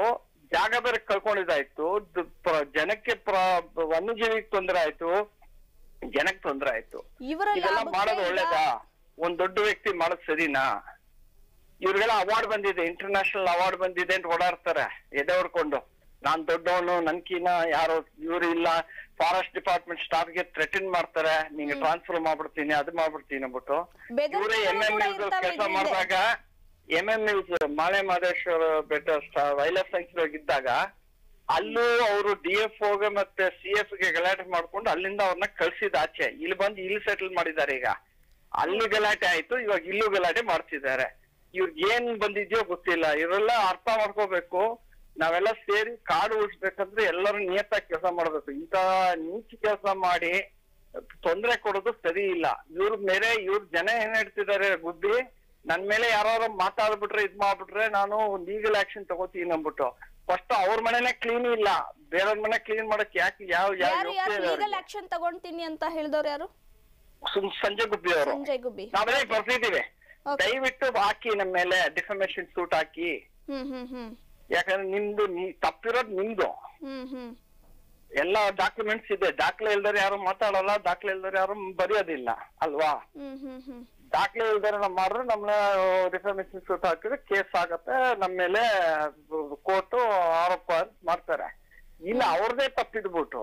ಜಾಗ ಬೇರೆ ಕಳ್ಕೊಂಡಿದ್ದಾಯ್ತು ದ್- ಪ್ರ- ಜನಕ್ಕೆ ಪ್ರ- ವನ್ಯಜೀವಿಗೆ ತೊಂದರೆ ಆಯ್ತು ಜನಕ್ಕೆ ತೊಂದರೆ ಆಯ್ತು ಇವರ ಇದೆಲ್ಲ ಲಾಭಕ್ಕೆ ಮಾಡೋದು ಈಗ- ಒಳ್ಳೇದಾ ಒಂದ್ ದೊಡ್ಡ ವ್ಯಕ್ತಿ ಮಾಡೋದ್ ಸರಿನಾ ಇವ್ರಿಗೆಲ್ಲ ಅವಾರ್ಡ್ ಬಂದಿದೆ ಇಂಟರ್ನ್ಯಾಷನಲ್ ಅವಾರ್ಡ್ ಬಂದಿದೆ ಅಂತ ಓಡಾಡ್ತಾರೆ ಎದೆ ಹೊಡ್ಕೊಂಡು ನಾನ್ ದೊಡ್ಡವನು ನನ್ಕಿನ ಯಾರು ಇವ್ರು ಇಲ್ಲ ಫಾರೆಸ್ಟ್ ಡಿಪಾರ್ಟ್ಮೆಂಟ್ ಸ್ಟಾಫ್ ಗೆ ಥ್ರೆಟನ್ ಮಾಡ್ತಾರೆ ನಿಂಗೆ ಟ್ರಾನ್ಸ್ಫರ್ ಮಾಡ್ಬಿಡ್ತೀನಿ ಅದು ಮಾಡ್ಬಿಡ್ತೀನಿ ಅಂದ್ಬಿಟ್ಟು ಇವರೇ ಎಂ ಎಂ ಬೆದರಿಕೆಗಳು ಕೂಡ ಕೆಲಸ ಇರ್ತವೆ ಮಾಡಿದಾಗ M M news Male Mahadeshwara Betta wild life ಇದ್ದಾಗ ಅಲ್ಲೂ ಅವರು ಡಿ ಎಫ್ ಗೆ ಮತ್ತೆ ಸಿ ಎಫ್ ಗೆ ಗಲಾಟೆ ಮಾಡ್ಕೊಂಡು ಅಲ್ಲಿಂದ ಅವ್ರನ್ನ ಕಳ್ಸಿದ ಆಚೆ ಇಲ್ಲಿ ಬಂದು ಇಲ್ಲಿ ಸೆಟಲ್ ಮಾಡಿದ್ದಾರೆ ಈಗ ಅಲ್ಲಿ ಗಲಾಟೆ ಆಯ್ತು ಇವಾಗ ಇಲ್ಲೂ ಗಲಾಟೆ ಮಾಡ್ತಿದ್ದಾರೆ ಇವ್ರಿಗೆ ಏನ್ ಬಂದಿದ್ಯೋ ಗೊತ್ತಿಲ್ಲ ಇವರೆಲ್ಲ ಅರ್ಥ ಮಾಡ್ಕೋಬೇಕು ನಾವೆಲ್ಲ ಸೇರಿ ಕಾಡು ಉಳಿಸ್ಬೇಕಂದ್ರೆ ಎಲ್ಲರೂ ನಿಯತ್ತಾಗಿ ಕೆಲಸ ಮಾಡ್ಬೇಕು ಇಂತ ನೀಚ ಕೆಲಸ ಮಾಡಿ ತೊಂದರೆ ಕೊಡೋದು ಸರಿ ಇಲ್ಲ ಇವ್ರ ಮೇಲೆ ಇವ್ರ ಜನ ಏನ್ ಹೇಳ್ತಿದ್ದಾರೆ ಗುದ್ದಿ ನನ್ ಮೇಲೆ ಯಾರು ಮಾತಾಡ್ಬಿಟ್ರೆ ಇದ್ ಮಾಡ್ಬಿಟ್ರೆ ನಾನು ಲೀಗಲ್ ಆಕ್ಷನ್ ತಗೋತೀನಿ ಅಂದ್ಬಿಟ್ಟು ಫಸ್ಟ್ ಅವ್ರ ಮನೆನೇ ಕ್ಲೀನ್ ಇಲ್ಲ ಬೇರೆಯವ್ರ ಮನೆ ಕ್ಲೀನ್ ಮಾಡಕ್ ಯಾಕೆ ಯಾವ ಯಾವ ಯಾರು ಯಾರು ಯೋಗ್ಯತೆ ಇದೆ ಲೀಗಲ್ ಅವ್ರಿಗೆ? ಆಕ್ಷನ್ ತಗೊಂತೀನಿ ಅಂತ ಹೇಳಿದವ್ರು ಯಾರು ಸುಮ್ ಸಂಜೆ ಗುಬ್ಬಿ ಅವರು ಸಂಜಯ್ ಗುಬ್ಬಿ ನಾವೆಲ್ಲ ಬರ್ತಿದೀವಿ Okay. ದಯವಿಟ್ಟು ಹಾಕಿ ನಮ್ಮ ಮೇಲೆ ಡಿಫಮೇಶನ್ ಸೂಟ್ ಹಾಕಿ ಹ್ಮ್ ಹ್ಮ್ ಹ್ಮ್ ಯಾಕಂದ್ರೆ ನಿಮ್ದು ನೀ ತಪ್ಪಿರೋದ್ ನಿಮ್ದು ಹ್ಮ್ ಹ್ಮ್ ಎಲ್ಲ ಡಾಕ್ಯುಮೆಂಟ್ಸ್ ಇದೆ ದಾಖಲೆ ಇಲ್ದರೆ ಯಾರು ಮಾತಾಡಲ್ಲ ದಾಖಲೆ ಇಲ್ದರೆ ಯಾರು ಬರೆಯೋದಿಲ್ಲ ಅಲ್ವಾ ಹ್ಮ್ ಹ್ಮ್ ಹ್ಮ್ ದಾಖಲೆ ಇಲ್ದರೆ ನಾವು ಮಾಡಿದ್ರೆ ನಮ್ಮನ್ನ ಡಿಫಮೇಶನ್ ಸೂಟ್ ಹಾಕಿದ್ರೆ ಕೇಸ್ ಆಗತ್ತೆ ನಮ್ಮ ಮೇಲೆ ಕೋರ್ಟ್ ಆರೋಪ ಮಾಡ್ತಾರೆ ಇಲ್ಲ ಅವ್ರದೇ ತಪ್ಪಿದ್ಬಿಟ್ಟು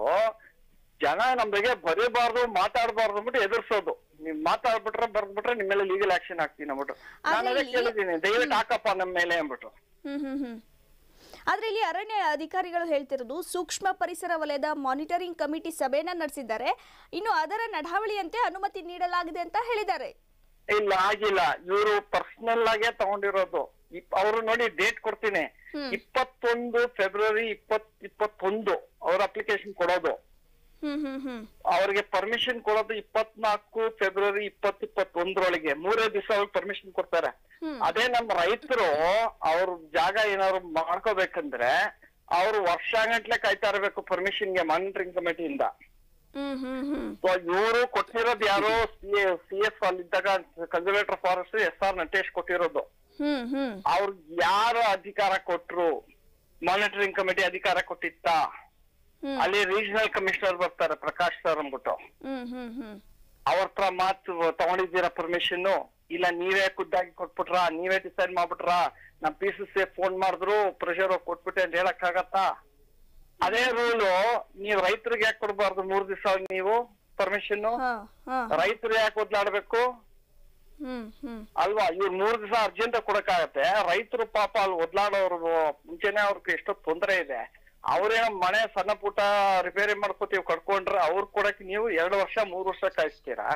ಜನ ನಮ್ ಬಗ್ಗೆ ಬರೀಬಾರ್ದು ಮಾತಾಡಬಾರ್ದು ಅಂದ್ಬಿಟ್ಟು ಎದುರ್ಸೋದು ನೀವ್ ಮಾತಾಡ್ಬಿಟ್ರೆ ಬರ್ದ್ಬಿಟ್ರೆ ನಿಮ್ ಮೇಲೆ ಲೀಗಲ್ ಆಕ್ಷನ್ ಹಾಕ್ತೀನಿ ಅಂದ್ಬಿಟ್ಟು ನಾನು ಆದ್ರೆ ಅದೇ ಇಲ್ಲಿ- ಕೇಳಿದ್ದೀನಿ ದಯವಿಟ್ಟು ಹಾಕಪ್ಪ ನಮ್ಮ ಮೇಲೆ ಅಂದ್ಬಿಟ್ಟು ಹ್ಮ್ ಹ್ಮ್ ಹ್ಮ್ ಆದ್ರೆ ಇಲ್ಲಿ ಅರಣ್ಯ ಅಧಿಕಾರಿಗಳು ಹೇಳ್ತಿರೋದು ಸೂಕ್ಷ್ಮ ಪರಿಸರ ವಲಯದ ಮಾನಿಟರಿಂಗ್ ಕಮಿಟಿ ಸಭೆಯನ್ನ ನಡೆಸಿದ್ದಾರೆ ಇನ್ನು ಅದರ ನಡಾವಳಿಯಂತೆ ಅನುಮತಿ ನೀಡಲಾಗಿದೆ ಅಂತ ಹೇಳಿದ್ದಾರೆ ಇಲ್ಲ ಆಗಿಲ್ಲ ಇವರು ಪರ್ಸನಲ್ ಆಗೇ ತಗೊಂಡಿರೋದು ಅವರು ನೋಡಿ ಡೇಟ್ ಕೊಡ್ತೀನಿ ಹ್ಮ್. ಇಪ್ಪತ್ತೊಂದು ಫೆಬ್ರವರಿ ಇಪ್ಪತ್ ಇಪ್ಪತ್ತೊಂದು ಅವ್ರ ಅಪ್ಲಿಕೇಶನ್ ಕೊಡೋದು ಹ್ಮ್ ಹ್ಮ್ ಹ್ಮ್ ಅವ್ರಿಗೆ ಪರ್ಮಿಷನ್ ಕೊಡೋದು ಇಪ್ಪತ್ನಾಲ್ಕು ಫೆಬ್ರವರಿ ಇಪ್ಪತ್ ಇಪ್ಪತ್ತೊಂದರೊಳಗೆ ಮೂರೇ ದಿವಸ ಅವ್ರಿಗೆ ಪರ್ಮಿಷನ್ ಕೊಡ್ತಾರೆ ಹ್ಮ್. ಅದೇ ನಮ್ಮ ರೈತರು ಅವ್ರ ಜಾಗ ಏನಾದ್ರು ಮಾಡ್ಕೋಬೇಕಂದ್ರೆ ಅವ್ರು ವರ್ಷಾಗಂಟ್ಲೆ ಕಾಯ್ತಾ ಇರಬೇಕು ಪರ್ಮಿಷನ್ಗೆ ಮಾನಿಟರಿಂಗ್ ಕಮಿಟಿಯಿಂದ ಹ್ಮ್ ಹ್ಮ್ ಹ್ಮ್ ಸೊ ಇವರು ಕೊಟ್ಟಿರೋದು ಯಾರೋ ಸಿ ಎಫ್ ಅಲ್ಲಿದ್ದಾಗ conservator forest S R Natesh ಕೊಟ್ಟಿರೋದು ಹ್ಮ್ ಹ್ಮ್ ಅವ್ರಿಗೆ ಯಾರು ಅಧಿಕಾರ ಕೊಟ್ರು ಮಾನಿಟರಿಂಗ್ ಕಮಿಟಿ ಅಧಿಕಾರ ಕೊಟ್ಟಿತ್ತ ಹ್ಮ್ ಅಲ್ಲಿ ರೀಜನಲ್ ಕಮಿಷನರ್ ಬರ್ತಾರೆ ಪ್ರಕಾಶ್ ಸರ್ ಅಂದ್ಬಿಟ್ಟು ಹ್ಮ್ ಹ್ಮ್ ಹ್ಮ್ ಅವ್ರ ಹತ್ರ ಮಾತು ತಗೊಂಡಿದ್ದೀರಾ ಪರ್ಮಿಷನ್ ಇಲ್ಲ ನೀವೇ ಖುದ್ದಾಗಿ ಕೊಟ್ಬಿಟ್ರಾ ನೀವೇ ಡಿಸೈಡ್ ಮಾಡ್ಬಿಟ್ರಾ ನಮ್ ಪಿ ಸಿ ಸಿ ಫೋನ್ ಮಾಡಿದ್ರು ಪ್ರೆಷರ್ ಕೊಟ್ಬಿಟ್ಟೆ ಅಂತ ಹೇಳಕ್ ಆಗತ್ತಾ ಅದೇ ರೂಲು ನೀವ್ ರೈತರಿಗೆ ಯಾಕೆ ಕೊಡ್ಬಾರ್ದು ಮೂರ್ ದಿವಸ ನೀವು ಪರ್ಮಿಷನ್ ಹಾ ಹಾ ರೈತರು ಯಾಕೆ ಒದ್ಲಾಡ್ಬೇಕು ಹ್ಮ್ ಹ್ಮ್ ಅಲ್ವಾ ಇವ್ರು ಮೂರ್ ದಿವಸ ಅರ್ಜೆಂಟ್ ಕೊಡಕ್ಕಾಗತ್ತೆ ರೈತರು ಪಾಪ ಅಲ್ಲಿ ಒದ್ಲಾಡೋರು ಮುಂಚೆನೆ ಅವ್ರಿಗೆ ಎಷ್ಟೋ ತೊಂದರೆ ಇದೆ ಅವ್ರೇನೋ ಮನೆ ಸಣ್ಣ ಪುಟ್ಟ ರಿಪೇರಿ ಮಾಡ್ಕೋತೀವಿ ಕಟ್ಕೊಂಡ್ರೆ ಅವ್ರ್ ಕೊಡಕ್ ನೀವು ಎರಡು ವರ್ಷ ಮೂರ್ ವರ್ಷ ಕಾಯಿಸ್ತೀರಾ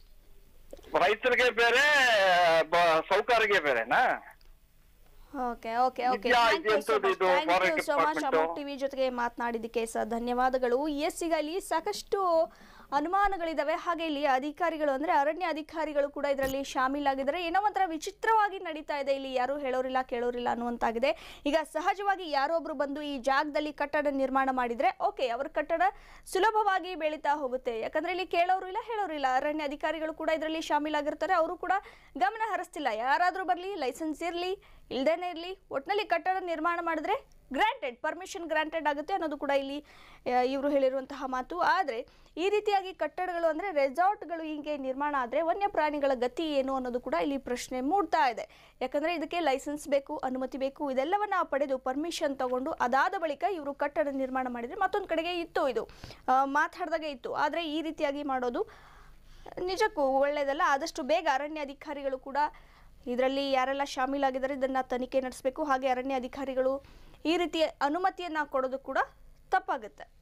ರೈತರಿಗೆ ಬೇರೆ ಬ- ಸೌಕರ್ಯಗೆ ಬೇರೆನಾ ಓಕೆ ಓಕೆ ಓಕೆ ಇದ್ಯಾ, ಥ್ಯಾಂಕ್ ಯು ಸೊ ಇದೆಂತದ್ದು ಮಚ್ ಇದು thank you Forest so much Department? ಅಮೋಕ್ ಟಿವಿ ಜೊತೆಗೆ ಮಾತನಾಡಿದ್ದಕ್ಕೆ ಸಹ ಧನ್ಯವಾದಗಳು ಎಸ್ ಈಗ ಇಲ್ಲಿ ಸಾಕಷ್ಟು ಅನುಮಾನಗಳಿದಾವೆ ಹಾಗೆ ಇಲ್ಲಿ ಅಧಿಕಾರಿಗಳು ಅಂದ್ರೆ ಅರಣ್ಯ ಅಧಿಕಾರಿಗಳು ಕೂಡ ಇದರಲ್ಲಿ ಶಾಮೀಲಾಗಿದ್ದಾರೆ ಏನೋ ಒಂಥರ ವಿಚಿತ್ರವಾಗಿ ನಡೀತಾ ಇದೆ ಇಲ್ಲಿ ಯಾರು ಹೇಳೋರಿಲ್ಲ ಕೇಳೋರಿಲ್ಲ ಅನ್ನುವಂತಾಗಿದೆ ಈಗ ಸಹಜವಾಗಿ ಯಾರೊಬ್ರು ಬಂದು ಈ ಜಾಗದಲ್ಲಿ ಕಟ್ಟಡ ನಿರ್ಮಾಣ ಮಾಡಿದ್ರೆ ಓಕೆ ಅವ್ರ ಕಟ್ಟಡ ಸುಲಭವಾಗಿ ಬೆಳೀತಾ ಹೋಗುತ್ತೆ ಯಾಕಂದ್ರೆ ಇಲ್ಲಿ ಕೇಳೋರು ಇಲ್ಲ ಹೇಳೋರು ಇಲ್ಲ ಅರಣ್ಯ ಅಧಿಕಾರಿಗಳು ಕೂಡ ಇದರಲ್ಲಿ ಶಾಮೀಲಾಗಿರ್ತಾರೆ ಅವರು ಕೂಡ ಗಮನ ಹರಿಸ್ತಿಲ್ಲ ಯಾರಾದರೂ ಬರಲಿ ಲೈಸೆನ್ಸ್ ಇರಲಿ ಇಲ್ದೇನೆ ಇರಲಿ ಒಟ್ಟಿನಲ್ಲಿ ಕಟ್ಟಡ ನಿರ್ಮಾಣ ಮಾಡಿದ್ರೆ ಗ್ರಾಂಟೆಡ್ ಪರ್ಮಿಷನ್ ಗ್ರಾಂಟೆಡ್ ಆಗುತ್ತೆ ಅನ್ನೋದು ಕೂಡ ಇಲ್ಲಿ ಇವರು ಹೇಳಿರುವಂತಹ ಮಾತು ಆದರೆ ಈ ರೀತಿಯಾಗಿ ಕಟ್ಟಡಗಳು ಅಂದರೆ ರೆಸಾರ್ಟ್ಗಳು ಹೀಗೆ ನಿರ್ಮಾಣ ಆದರೆ ವನ್ಯಪ್ರಾಣಿಗಳ ಗತಿ ಏನು ಅನ್ನೋದು ಕೂಡ ಇಲ್ಲಿ ಪ್ರಶ್ನೆ ಮೂಡ್ತಾ ಇದೆ ಯಾಕಂದರೆ ಇದಕ್ಕೆ ಲೈಸೆನ್ಸ್ ಬೇಕು ಅನುಮತಿ ಬೇಕು ಇದೆಲ್ಲವನ್ನ ಪಡೆದು ಪರ್ಮಿಷನ್ ತಗೊಂಡು ಅದಾದ ಬಳಿಕ ಇವರು ಕಟ್ಟಡ ನಿರ್ಮಾಣ ಮಾಡಿದರೆ ಮತ್ತೊಂದು ಕಡೆಗೆ ಇತ್ತು ಇದು ಆ, ಮಾತಾಡ್ದಾಗ ಇತ್ತು ಆದರೆ ಈ ರೀತಿಯಾಗಿ ಮಾಡೋದು ನಿಜಕ್ಕೂ ಒಳ್ಳೆಯದಲ್ಲ ಆದಷ್ಟು ಬೇಗ ಅರಣ್ಯ ಅಧಿಕಾರಿಗಳು ಕೂಡ ಇದರಲ್ಲಿ ಯಾರೆಲ್ಲ ಶಾಮೀಲಾಗಿದ್ದಾರೆ ಇದನ್ನು ತನಿಖೆ ನಡೆಸಬೇಕು ಹಾಗೆ ಅರಣ್ಯ ಅಧಿಕಾರಿಗಳು ಈ ರೀತಿಯ ಅನುಮತಿಯನ್ನು ಕೊಡೋದು ಕೂಡ ತಪ್ಪಾಗುತ್ತೆ